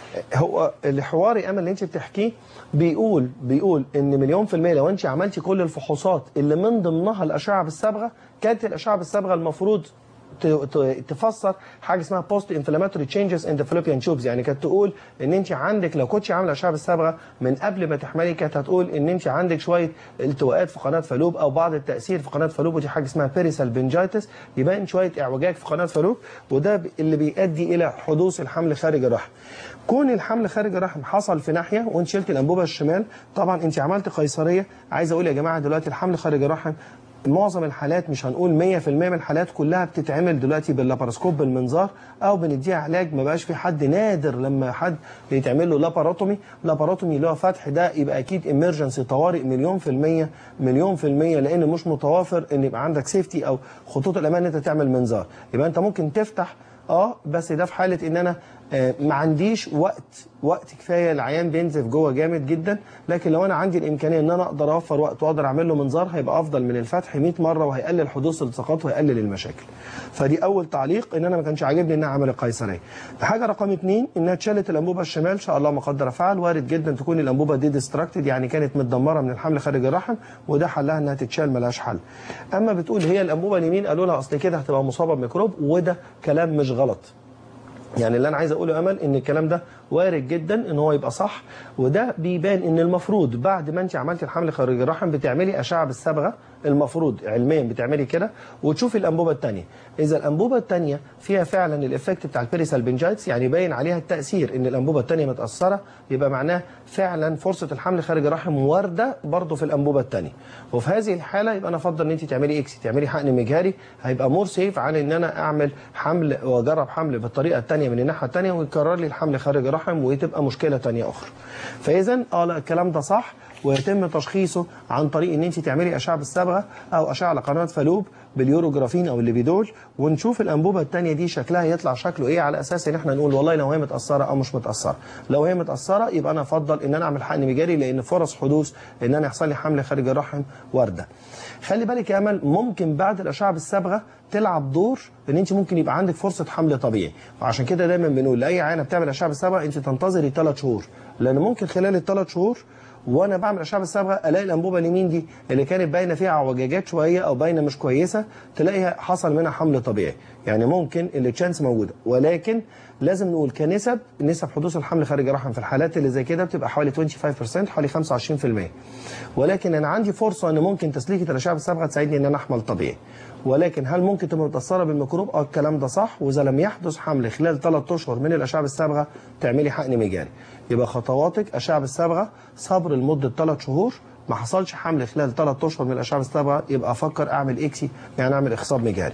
هو الحوار يا امل اللي انت بتحكيه بيقول بيقول ان مليون في الميه لو انت عملتي كل الفحوصات اللي من ضمنها الاشعه بالصبغه كانت الاشعه بالصبغه المفروض ت- ت- تفسر حاجه اسمها بوست انفلاماتوري تشينجز ان ذا فلوبيان تيوبز يعني كانت تقول ان انت عندك لو كنتش عامله اشعه بالصبغه من قبل ما تحملي كانت هتقول ان انت عندك شويه التواءات في قناه فالوب او بعض التاثير في قناه فالوب ودي حاجه اسمها بيريسال بنجايتس يبان شويه اعوجاج في قناه فالوب وده ب- اللي بيؤدي الى حدوث الحمل خارج الرحم كون الحمل خارج الرحم حصل في ناحيه وانت شلت الانبوبه الشمال طبعا انت عملت قيصريه عايز اقول يا جماعه دلوقتي الحمل خارج الرحم معظم الحالات مش هنقول 100% من الحالات كلها بتتعمل دلوقتي باللاباروسكوب بالمنظار او بنديها علاج ما بقاش في حد نادر لما حد يتعمل له لاباروتومي لاباروتومي اللي هو فتح ده يبقى اكيد امرجنسي طوارئ مليون في المية مليون في المية لان مش متوافر ان يبقى عندك سيفتي او خطوط الامان ان انت تعمل منظار يبقى انت ممكن تفتح اه بس ده في حاله ان انا آه، ما عنديش وقت وقت كفايه العيان بينزف جوه جامد جدا لكن لو انا عندي الامكانيه ان انا اقدر اوفر وقت واقدر اعمل له منظار هيبقى افضل من الفتح 100 مره وهيقلل حدوث الالتصاقات وهيقلل المشاكل فدي اول تعليق ان انا ما كانش عاجبني انها عمل قيصريه حاجه رقم اثنين انها اتشالت الانبوبه الشمال ان شاء الله ما قدر فعل وارد جدا تكون الانبوبه دي ديستراكتد يعني كانت متدمره من الحمل خارج الرحم وده حلها انها تتشال ملهاش حل اما بتقول هي الانبوبه اليمين قالوا لها اصل كده هتبقى مصابه بميكروب وده كلام مش غلط يعني اللي انا عايز اقوله يا امل ان الكلام ده وارد جدا ان هو يبقى صح وده بيبان ان المفروض بعد ما انت عملتي الحمل خارج الرحم بتعملي اشعه بالصبغه المفروض علميا بتعملي كده وتشوفي الانبوبه الثانيه اذا الانبوبه الثانيه فيها فعلا الايفكت بتاع البيريسال بنجايتس يعني باين عليها التاثير ان الانبوبه الثانيه متاثره يبقى معناه فعلا فرصه الحمل خارج الرحم وارده برضه في الانبوبه الثانيه وفي هذه الحاله يبقى انا افضل ان انت تعملي اكس تعملي حقن مجهري هيبقى مور سيف عن ان انا اعمل حمل واجرب حمل بالطريقه الثانيه من الناحيه الثانيه ويكرر لي الحمل خارج الرحم وتبقى مشكله ثانيه اخرى فاذا اه لا الكلام ده صح ويتم تشخيصه عن طريق ان انت تعملي اشعه بالصبغه او اشعه على قناه فالوب باليوروجرافين او الليبيدول ونشوف الانبوبه الثانيه دي شكلها يطلع شكله ايه على اساس ان احنا نقول والله لو هي متاثره او مش متاثره لو هي متاثره يبقى انا افضل ان انا اعمل حقن مجاري لان فرص حدوث ان انا يحصل لي حمل خارج الرحم وارده خلي بالك يا امل ممكن بعد الاشعه بالصبغه تلعب دور ان انت ممكن يبقى عندك فرصه حمل طبيعي وعشان كده دايما بنقول لاي عينه بتعمل اشعه بالصبغه انت تنتظري ثلاث شهور لان ممكن خلال الثلاث شهور وانا بعمل اشعه بالصبغه الاقي الانبوبه اليمين دي اللي كانت باينه فيها عوجاجات شويه او باينه مش كويسه تلاقيها حصل منها حمل طبيعي يعني ممكن التشانس موجوده ولكن لازم نقول كنسب نسب حدوث الحمل خارج الرحم في الحالات اللي زي كده بتبقى حوالي 25% حوالي 25% ولكن انا عندي فرصه ان ممكن تسليكه الاشعه بالصبغه تساعدني ان انا احمل طبيعي ولكن هل ممكن تبقى متاثره بالميكروب اه الكلام ده صح واذا لم يحدث حمل خلال 3 اشهر من الاشعه بالصبغه تعملي حقن مجاري يبقى خطواتك اشعه بالصبغه صبر لمده 3 شهور ما حصلش حمل خلال 3 اشهر من الاشعه بالصبغه يبقى افكر اعمل اكسي يعني اعمل اخصاب مجاري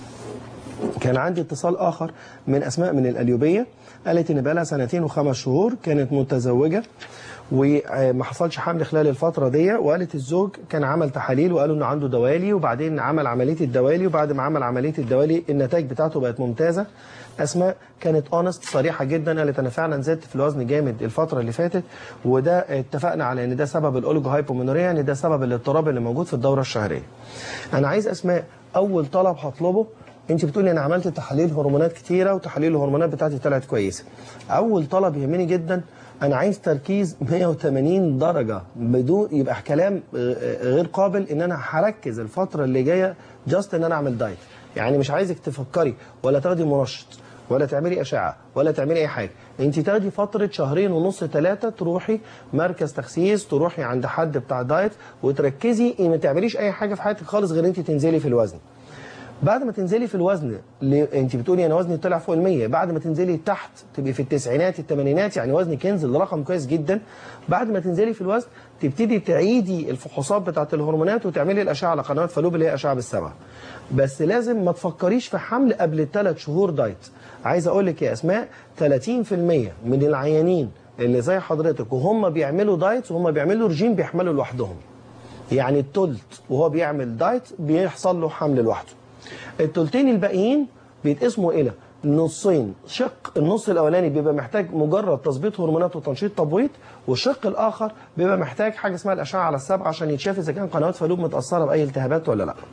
كان عندي اتصال اخر من اسماء من القليوبيه قالت ان بقى لها سنتين وخمس شهور كانت متزوجه وما حصلش حمل خلال الفتره دي وقالت الزوج كان عمل تحاليل وقالوا انه عنده دوالي وبعدين عمل عمليه الدوالي وبعد ما عمل عمليه الدوالي النتائج بتاعته بقت ممتازه اسماء كانت اونست صريحه جدا قالت انا فعلا زدت في الوزن جامد الفتره اللي فاتت وده اتفقنا على ان ده سبب الاولجو هايبومينوريا ان ده سبب الاضطراب اللي موجود في الدوره الشهريه انا عايز اسماء اول طلب هطلبه انت بتقولي انا عملت تحاليل هرمونات كتيره وتحاليل الهرمونات بتاعتي طلعت كويسه اول طلب يهمني جدا انا عايز تركيز 180 درجه بدون يبقى كلام غير قابل ان انا هركز الفتره اللي جايه جاست ان انا اعمل دايت يعني مش عايزك تفكري ولا تاخدي منشط ولا تعملي اشعه ولا تعملي اي حاجه انت تاخدي فتره شهرين ونص ثلاثه تروحي مركز تخسيس تروحي عند حد بتاع دايت وتركزي ما تعمليش اي حاجه في حياتك خالص غير انت تنزلي في الوزن بعد ما تنزلي في الوزن اللي انت بتقولي انا وزني طلع فوق ال100 بعد ما تنزلي تحت تبقي في التسعينات الثمانينات يعني وزنك ينزل لرقم كويس جدا بعد ما تنزلي في الوزن تبتدي تعيدي الفحوصات بتاعه الهرمونات وتعملي الاشعه على قناه فالوب اللي هي اشعه بالصبغه بس لازم ما تفكريش في حمل قبل الثلاث شهور دايت عايز اقول لك يا اسماء 30% من العيانين اللي زي حضرتك وهم بيعملوا دايت وهم بيعملوا رجيم بيحملوا لوحدهم يعني التلت وهو بيعمل دايت بيحصل له حمل لوحده التلتين الباقيين بيتقسموا الى نصين شق النص الاولاني بيبقى محتاج مجرد تظبيط هرمونات وتنشيط تبويض والشق الاخر بيبقى محتاج حاجه اسمها الاشعه على السبع عشان يتشاف اذا كان قنوات فالوب متاثره باي التهابات ولا لا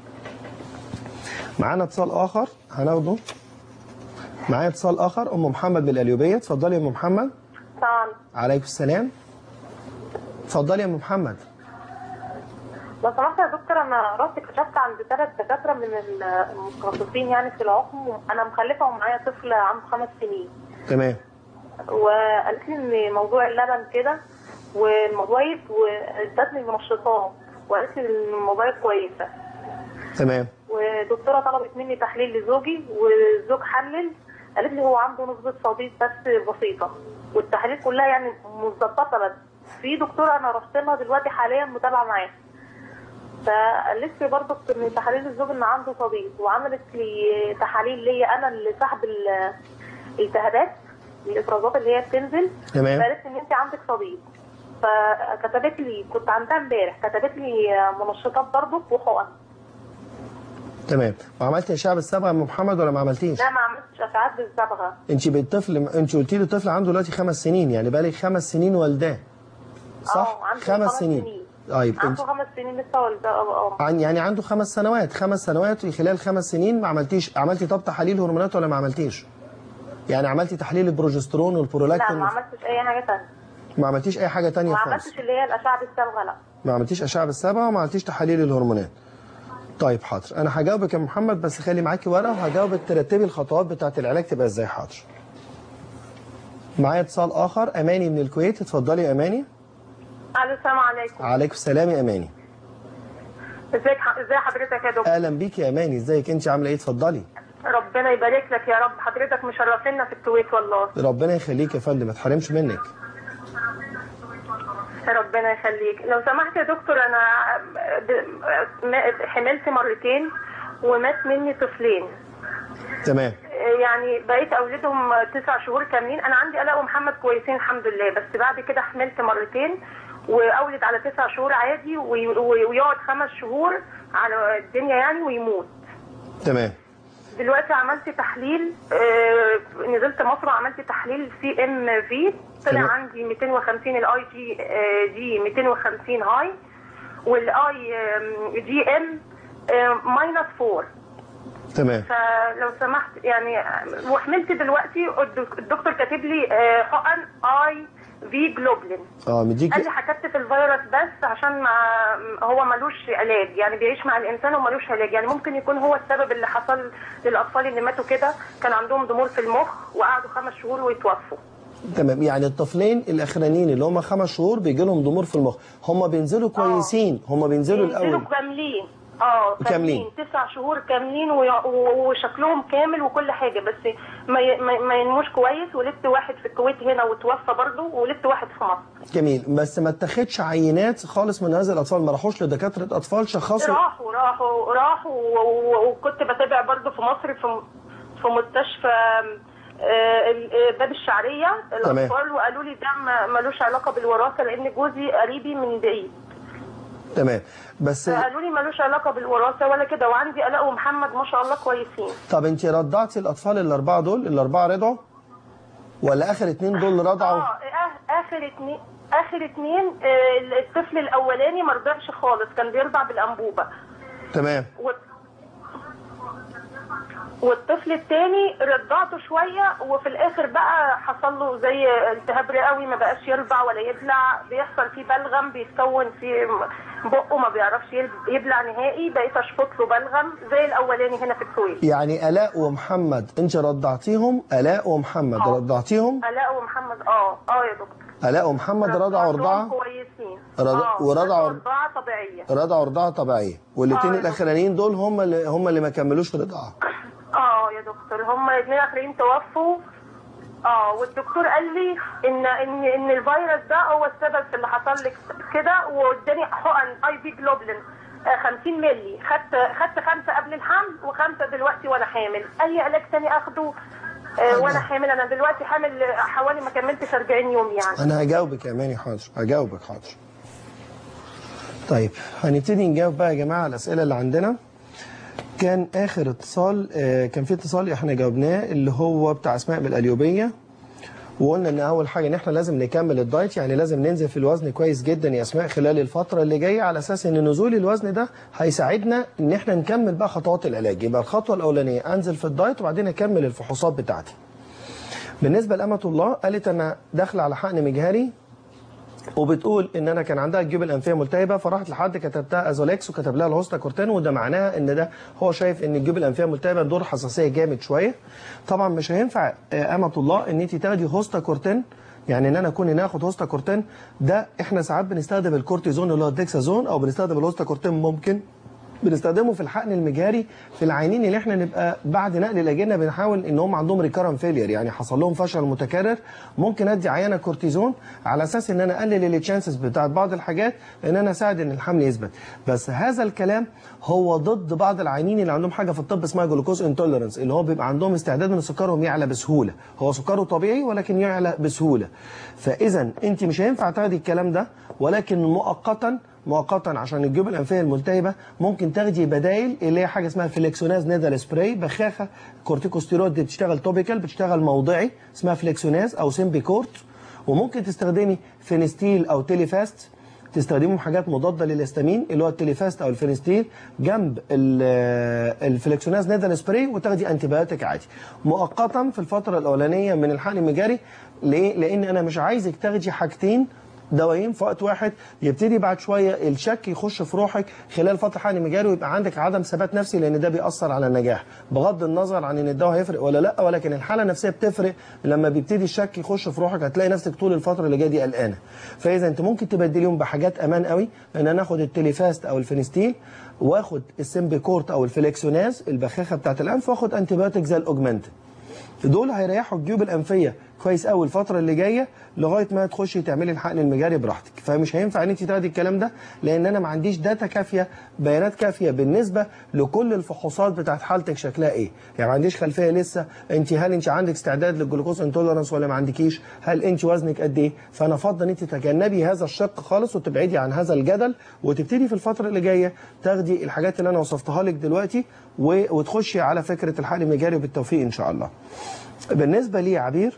معانا اتصال اخر هناخده معايا اتصال اخر ام محمد من القليوبيه اتفضلي يا ام محمد طبعا عليكم السلام اتفضلي يا ام محمد لو سمحت يا دكتور انا رحت كشفت عند ثلاث دكاتره من المتخصصين يعني في العقم انا مخلفه ومعايا طفل عنده خمس سنين تمام وقالت لي ان موضوع اللبن كده والموبايل وادتني منشطات وقالت لي ان الموبايل كويسه تمام ودكتوره طلبت مني تحليل لزوجي والزوج حلل قالت لي هو عنده نسبه صديد بس بسيطه والتحاليل كلها يعني مظبطه بس في دكتوره انا رحت لها دلوقتي حاليا متابعه معاها فقالت لي برضه ان تحاليل الزوج ان عنده صديد وعملت لي تحاليل ليا انا اللي سحب الالتهابات الافرازات اللي هي بتنزل تمام. فقالت لي ان انت عندك صديد فكتبت لي كنت عندها امبارح كتبت لي منشطات برضه وحقن تمام وعملتي اشعه بالصبغه يا ام محمد ولا ما عملتيش لا ما عملتش اشعاعات بالصبغه انت بالطفل انت قلتي لي الطفل عنده دلوقتي خمس سنين يعني بقالك خمس سنين والداه صح اه عنده خمس سنين طيب انت عنده خمس سنين لسه والده اه اه عن يعني عنده خمس سنوات خمس سنوات خلال خمس سنين ما عملتيش عملتي طب تحاليل هرمونات ولا ما عملتيش يعني عملتي تحليل البروجسترون لا والبرولاكتين ما عملتش اي حاجه ثانيه ما عملتيش اي حاجه تانية ما خالص عملتش اللي هي الاشعه بالصبغه لا ما عملتيش اشعه بالصبغه وما عملتيش تحاليل الهرمونات طيب حاضر انا هجاوبك يا محمد بس خلي معاكي ورقه وهجاوبك ترتبي الخطوات بتاعه العلاج تبقى ازاي حاضر معايا اتصال اخر اماني من الكويت اتفضلي يا اماني الو السلام عليكم عليكم السلام يا اماني ازيك ازي حضرتك يا دكتور اهلا بيك يا اماني ازيك انت عامله ايه اتفضلي ربنا يبارك لك يا رب حضرتك مشرفينا في الكويت والله ربنا يخليك يا فندم ما تحرمش منك ربنا يخليك لو سمحت يا دكتور انا ب- حملت مرتين ومات مني طفلين تمام يعني بقيت اولدهم تسع شهور كاملين انا عندي الاء ومحمد كويسين الحمد لله بس بعد كده حملت مرتين واولد على تسع شهور عادي وي- وي- ويقعد خمس شهور على الدنيا يعني ويموت تمام دلوقتي عملت تحليل آه نزلت مصر وعملت تحليل سي ام في طلع تمام. عندي 250 الاي جي جي 250 هاي والاي جي ام ماينس 4 تمام فلو سمحت يعني آه، وحملت دلوقتي الدك- الدكتور كاتب لي آه، حقن اي في جلوبلين اه مديكي قال لي هكتف الفيروس بس عشان ما هو ملوش علاج يعني بيعيش مع الانسان وملوش علاج يعني ممكن يكون هو السبب اللي حصل للاطفال اللي ماتوا كده كان عندهم ضمور في المخ وقعدوا خمس شهور ويتوفوا تمام يعني الطفلين الاخرانيين اللي هم خمس شهور بيجي لهم ضمور في المخ هم بينزلوا كويسين هم بينزلوا ينزلوا الاول كاملين اه كاملين. كاملين تسع شهور كاملين وي- و- وشكلهم كامل وكل حاجه بس ما ي- ما ما ينموش كويس ولدت واحد في الكويت هنا وتوفى برضه ولدت واحد في مصر جميل بس ما اتخذش عينات خالص من هذه الاطفال ما راحوش لدكاتره اطفال شخصوا راحوا راحوا راحوا و- و- وكنت بتابع برضه في مصر في في مستشفى آه، ال- آه، باب الشعريه تمام. الاطفال وقالوا لي ده ما- ملوش علاقه بالوراثه لان جوزي قريبي من بعيد تمام بس فقالوا لي ملوش علاقه بالوراثه ولا كده وعندي الاء ومحمد ما شاء الله كويسين طب انت رضعتي الاطفال الاربعه دول الاربعه رضعوا ولا اخر اتنين دول رضعوا اه آه، اخر اتنين اخر اتنين آه، الطفل الاولاني ما رضعش خالص كان بيرضع بالانبوبه تمام و- والطفل التاني رضعته شويه وفي الاخر بقى حصل له زي التهاب رئوي ما بقاش يرضع ولا يبلع بيحصل فيه بلغم بيتكون في بقه ما بيعرفش يل- يبلع نهائي بقيت اشفط له بلغم زي الاولاني هنا في الكويت يعني الاء ومحمد انت رضعتيهم الاء ومحمد رضعتيهم الاء ومحمد اه اه يا دكتور الاء ومحمد رضعوا رضعتهم رضاعه كويسين رض- آه، ورضعوا- رضاعه طبيعيه رضعوا رضاعه طبيعيه والاثنين آه. الاخرانيين دول هم اللي هم اللي ما كملوش رضاعه اه يا دكتور هم الاثنين اخرين توفوا اه والدكتور قال لي ان ان ان الفيروس ده هو السبب في اللي حصل لك كده واداني حقن اي بي جلوبلين آه، 50 مللي خدت خدت خمسه قبل الحمل وخمسه دلوقتي وانا حامل اي علاج تاني اخده آه، وانا حامل انا دلوقتي حامل حوالي ما كملتش 40 يوم يعني انا هجاوبك يا ماني حاضر هجاوبك حاضر طيب هنبتدي نجاوب بقى يا جماعه على الاسئله اللي عندنا كان اخر اتصال آه، كان في اتصال احنا جاوبناه اللي هو بتاع اسماء بالقليوبيه وقلنا ان اول حاجه ان احنا لازم نكمل الدايت يعني لازم ننزل في الوزن كويس جدا يا اسماء خلال الفتره اللي جايه على اساس ان نزول الوزن ده هيساعدنا ان احنا نكمل بقى خطوات العلاج يبقى الخطوه الاولانيه انزل في الدايت وبعدين اكمل الفحوصات بتاعتي بالنسبه لامه الله قالت انا داخله على حقن مجهري وبتقول ان انا كان عندها الجيوب الانفيه ملتهبه فراحت لحد كتبتها ازوليكس وكتب لها الهوستا كورتين وده معناها ان ده هو شايف ان الجيوب الانفيه ملتهبه دور حساسيه جامد شويه طبعا مش هينفع آه، امه الله ان انت تاخدي هوستا كورتين يعني ان انا اكون ناخد هوستا كورتين ده احنا ساعات بنستخدم الكورتيزون اللي هو الديكسازون او بنستخدم الهوستا كورتين ممكن بنستخدمه في الحقن المجهري في العينين اللي احنا نبقى بعد نقل الاجنه بنحاول ان هم عندهم ريكارن فيلير يعني حصل لهم فشل متكرر ممكن ادي عينه كورتيزون على اساس ان انا اقلل التشانسز بتاعت بعض الحاجات ان انا اساعد ان الحمل يثبت بس هذا الكلام هو ضد بعض العينين اللي عندهم حاجه في الطب اسمها جلوكوز انتوليرنس اللي هو بيبقى عندهم استعداد ان سكرهم يعلى بسهوله هو سكره طبيعي ولكن يعلى بسهوله فاذا انت مش هينفع تاخدي الكلام ده ولكن مؤقتا مؤقتا عشان الجيوب الانفيه الملتهبه ممكن تاخدي بدائل اللي هي حاجه اسمها فليكسوناز نيدل سبراي بخاخه كورتيكوستيرويد دي بتشتغل توبيكال بتشتغل موضعي اسمها فليكسوناز او سيمبيكورت وممكن تستخدمي فينستيل او تيليفاست تستخدموا حاجات مضاده للهستامين اللي هو التليفاست او الفينستيل جنب ال- الفليكسوناز نيدل سبراي وتاخدي انتيبيوتيك عادي مؤقتا في الفتره الاولانيه من الحقن المجاري ليه؟ لان انا مش عايزك تاخدي حاجتين دوايين في وقت واحد يبتدي بعد شويه الشك يخش في روحك خلال فتره حقن مجاري ويبقى عندك عدم ثبات نفسي لان ده بيأثر على النجاح بغض النظر عن ان الدواء هيفرق ولا لا ولكن الحاله النفسيه بتفرق لما بيبتدي الشك يخش في روحك هتلاقي نفسك طول الفتره اللي جايه دي قلقانه فاذا انت ممكن تبدليهم بحاجات امان قوي ان انا اخد التليفاست او الفينستيل واخد السيمبيكورت او الفليكسوناز البخاخه بتاعت الانف واخد انتيبيوتيك زي الاوجمانتين دول هيريحوا الجيوب الانفيه كويس قوي الفتره اللي جايه لغايه ما تخشي تعملي الحقن المجاري براحتك فمش هينفع ان انت تاخدي الكلام ده لان انا ما عنديش داتا كافيه بيانات كافيه بالنسبه لكل الفحوصات بتاعت حالتك شكلها ايه يعني ما عنديش خلفيه لسه انت هل انت عندك استعداد للجلوكوز انتولرانس ولا ما عندكيش هل انت وزنك قد ايه فانا افضل ان انت تتجنبي هذا الشق خالص وتبعدي عن هذا الجدل وتبتدي في الفتره اللي جايه تاخدي الحاجات اللي انا وصفتها لك دلوقتي و- وتخشي على فكره الحقن المجاري بالتوفيق ان شاء الله بالنسبه لي يا عبير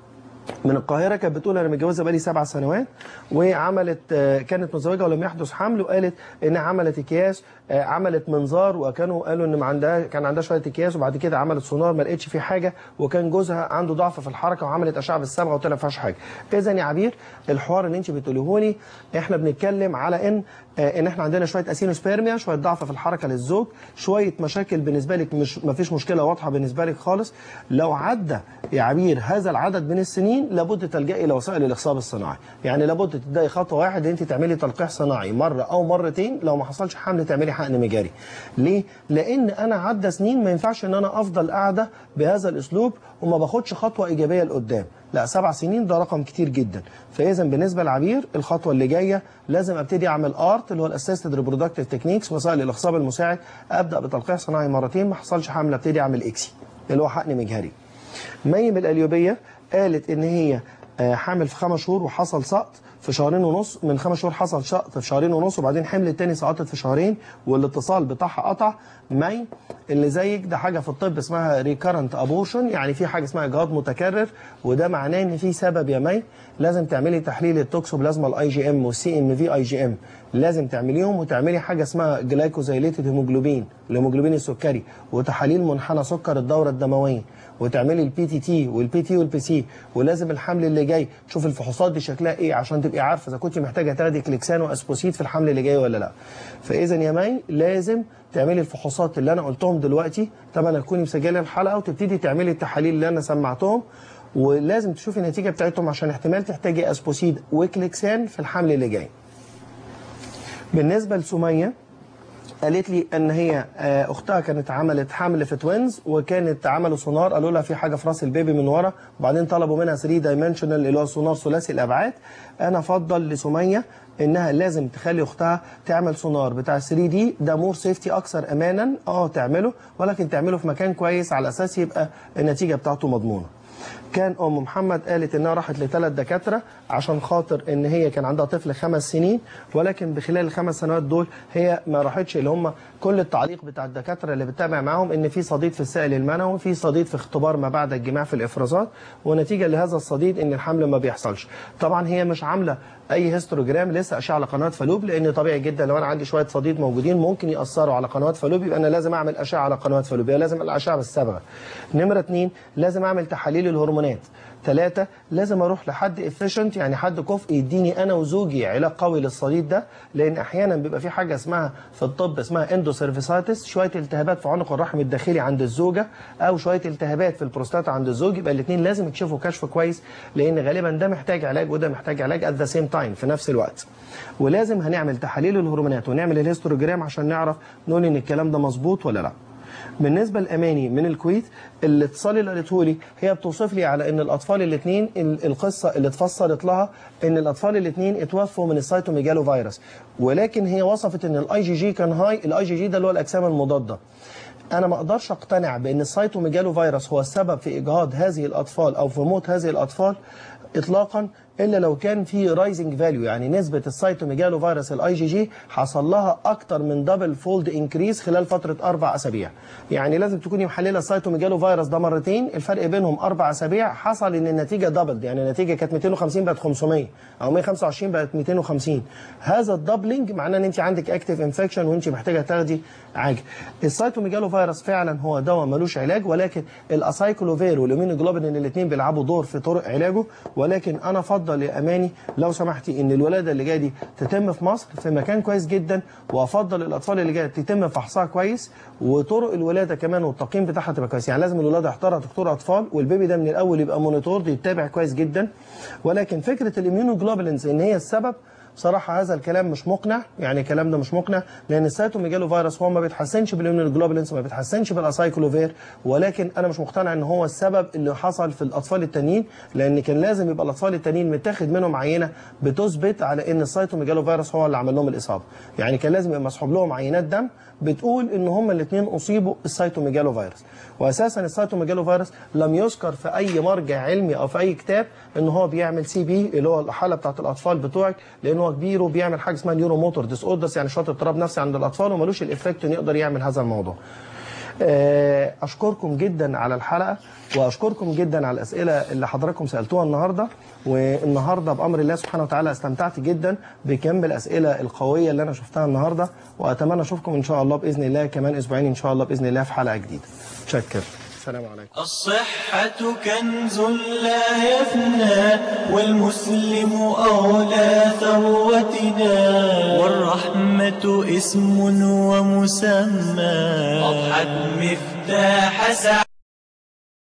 من القاهرة كانت بتقول أنا متجوزة بقالي سبع سنوات وعملت آه، كانت متزوجة ولم يحدث حمل وقالت إنها عملت أكياس آه، عملت منظار وكانوا قالوا إن ما عندها كان عندها شوية أكياس وبعد كده عملت سونار ما لقيتش فيه حاجة وكان جوزها عنده ضعف في الحركة وعملت أشعة بالصبغة وطلع ما فيهاش حاجة. إذا يا عبير الحوار اللي أنت بتقوليه لي إحنا بنتكلم على إن آه، إن إحنا عندنا شوية أسينوسبيرميا شوية ضعف في الحركة للزوج شوية مشاكل بالنسبة لك مش ما فيش مشكلة واضحة بالنسبة لك خالص لو عدى يا عبير هذا العدد من السنين لابد تلجئي الى وسائل الاخصاب الصناعي يعني لابد تبداي خطوه واحد ان انت تعملي تلقيح صناعي مره او مرتين لو ما حصلش حمل تعملي حقن مجاري ليه لان انا عدى سنين ما ينفعش ان انا افضل قاعده بهذا الاسلوب وما باخدش خطوه ايجابيه لقدام لا سبع سنين ده رقم كتير جدا فاذا بالنسبه لعبير الخطوه اللي جايه لازم ابتدي اعمل ارت اللي هو الاسيستد ريبرودكتيف تكنيكس وسائل الاخصاب المساعد ابدا بتلقيح صناعي مرتين ما حصلش حمل ابتدي اعمل اكسي اللي هو حقن مجهري ميم القليوبيه قالت ان هي آه، حامل في خمس شهور وحصل سقط في شهرين ونص من خمس شهور حصل سقط في شهرين ونص وبعدين حمل التاني سقطت في شهرين والاتصال بتاعها قطع مي اللي زيك ده حاجه في الطب اسمها ريكارنت ابورشن يعني في حاجه اسمها اجهاض متكرر وده معناه ان في سبب يا مي لازم تعملي تحليل التوكسوبلازما الاي جي ام والسي ام في اي جي ام لازم تعمليهم وتعملي حاجه اسمها جلايكوزايليتد هيموجلوبين الهيموجلوبين السكري وتحاليل منحنى سكر الدوره الدمويه وتعملي البي تي تي والبي تي والبي سي ولازم الحمل اللي جاي تشوف الفحوصات دي شكلها ايه عشان تبقي عارفه اذا كنت محتاجه تاخدي كليكسان واسبوسيد في الحمل اللي جاي ولا لا فاذا يا مي لازم تعملي الفحوصات اللي انا قلتهم دلوقتي طبعا تكوني مسجله الحلقه وتبتدي تعملي التحاليل اللي انا سمعتهم ولازم تشوفي النتيجه بتاعتهم عشان احتمال تحتاجي اسبوسيد وكليكسان في الحمل اللي جاي بالنسبه لسميه قالت لي ان هي آه، اختها كانت عملت حمل في توينز وكانت عملوا سونار قالوا لها في حاجه في راس البيبي من ورا وبعدين طلبوا منها 3 دايمنشنال اللي هو سونار ثلاثي الابعاد انا افضل لسميه انها لازم تخلي اختها تعمل سونار بتاع 3 دي ده مور سيفتي اكثر امانا اه تعمله ولكن تعمله في مكان كويس على اساس يبقى النتيجه بتاعته مضمونه كان ام محمد قالت انها راحت لثلاث دكاتره عشان خاطر ان هي كان عندها طفل خمس سنين ولكن بخلال الخمس سنوات دول هي ما راحتش اللي هم كل التعليق بتاع الدكاتره اللي بتتابع معاهم ان في صديد في السائل المنوي في صديد في اختبار ما بعد الجماع في الافرازات ونتيجه لهذا الصديد ان الحمل ما بيحصلش طبعا هي مش عامله اي هيستوجرام لسه اشعه على قنوات فالوب لان طبيعي جدا لو انا عندي شويه صديد موجودين ممكن ياثروا على قنوات فالوب يبقى انا لازم اعمل اشعه على قنوات فالوب يبقى لازم الاشعه بالصبغه نمره اثنين لازم اعمل تحاليل الهرمونات ثلاثة لازم اروح لحد افيشنت يعني حد كفء يديني انا وزوجي علاج قوي للصديد ده لان احيانا بيبقى في حاجه اسمها في الطب اسمها اندوسيرفيسايتس شويه التهابات في عنق الرحم الداخلي عند الزوجه او شويه التهابات في البروستاتا عند الزوج يبقى الاثنين لازم يكشفوا كشف كويس لان غالبا ده محتاج علاج وده محتاج علاج ات ذا سيم تايم في نفس الوقت ولازم هنعمل تحاليل الهرمونات ونعمل الهيستوجرام عشان نعرف نقول ان الكلام ده مظبوط ولا لا بالنسبه لاماني من الكويت الاتصال اللي قالته لي هي بتوصف لي على ان الاطفال الاثنين القصه اللي اتفسرت لها ان الاطفال الاثنين اتوفوا من السيتوميجالو فيروس ولكن هي وصفت ان الاي جي جي كان هاي الاي جي جي ده اللي هو الاجسام المضاده انا ما اقدرش اقتنع بان السيتوميجالو فيروس هو السبب في اجهاض هذه الاطفال او في موت هذه الاطفال اطلاقا الا لو كان في رايزنج فاليو يعني نسبه السيتوميجالو فيروس الاي جي جي حصل لها اكتر من دبل فولد انكريز خلال فتره اربع اسابيع يعني لازم تكوني محلله السيتوميجالو فيروس ده مرتين الفرق بينهم اربع اسابيع حصل ان النتيجه دبل يعني النتيجه كانت 250 بقت 500 او 125 بقت 250 هذا الدبلنج معناه ان انت عندك اكتيف انفكشن وانت محتاجه تاخدي عاج السيتوميجالو فيروس فعلا هو دواء ملوش علاج ولكن الاسايكلوفير والامينوجلوبولين الاثنين بيلعبوا دور في طرق علاجه ولكن انا افضل يا اماني لو سمحتي ان الولاده اللي جايه دي تتم في مصر في مكان كويس جدا وافضل الاطفال اللي جايه تتم فحصها كويس وطرق الولاده كمان والتقييم بتاعها تبقى كويس يعني لازم الولاده يحضرها دكتور اطفال والبيبي ده من الاول يبقى مونيتور يتابع كويس جدا ولكن فكره الاميونوجلوبولينز ان هي السبب بصراحة هذا الكلام مش مقنع يعني الكلام ده مش مقنع لأن السيتوميجالو فيروس هو ما بيتحسنش بالإميونوجلوبولينز ما بيتحسنش بالأسايكلوفير ولكن أنا مش مقتنع إن هو السبب اللي حصل في الأطفال التانيين لأن كان لازم يبقى الأطفال التانيين متاخد منهم عينة بتثبت على إن السيتوميجالو فيروس هو اللي عمل لهم الإصابة يعني كان لازم يبقى مسحوب لهم عينات دم بتقول إن هما الاثنين أصيبوا السيتوميجالو فيروس وأساسا السيتوميجالو فيروس لم يذكر في أي مرجع علمي أو في أي كتاب إن هو بيعمل سي بي اللي هو الحالة بتاعت الأطفال بتوعك لأن هو كبير وبيعمل حاجه اسمها نيورو موتور ديس اوردرز يعني شويه اضطراب نفسي عند الاطفال وملوش الافكت انه يقدر يعمل هذا الموضوع. اشكركم جدا على الحلقه واشكركم جدا على الاسئله اللي حضراتكم سالتوها النهارده والنهارده بامر الله سبحانه وتعالى استمتعت جدا بكم الاسئله القويه اللي انا شفتها النهارده واتمنى اشوفكم ان شاء الله باذن الله كمان اسبوعين ان شاء الله باذن الله في حلقه جديده. شكر. السلام عليكم. الصحة كنز لا يفنى والمسلم أولى ثروتنا والرحمة اسم ومسمى أضحت مفتاح سعادتنا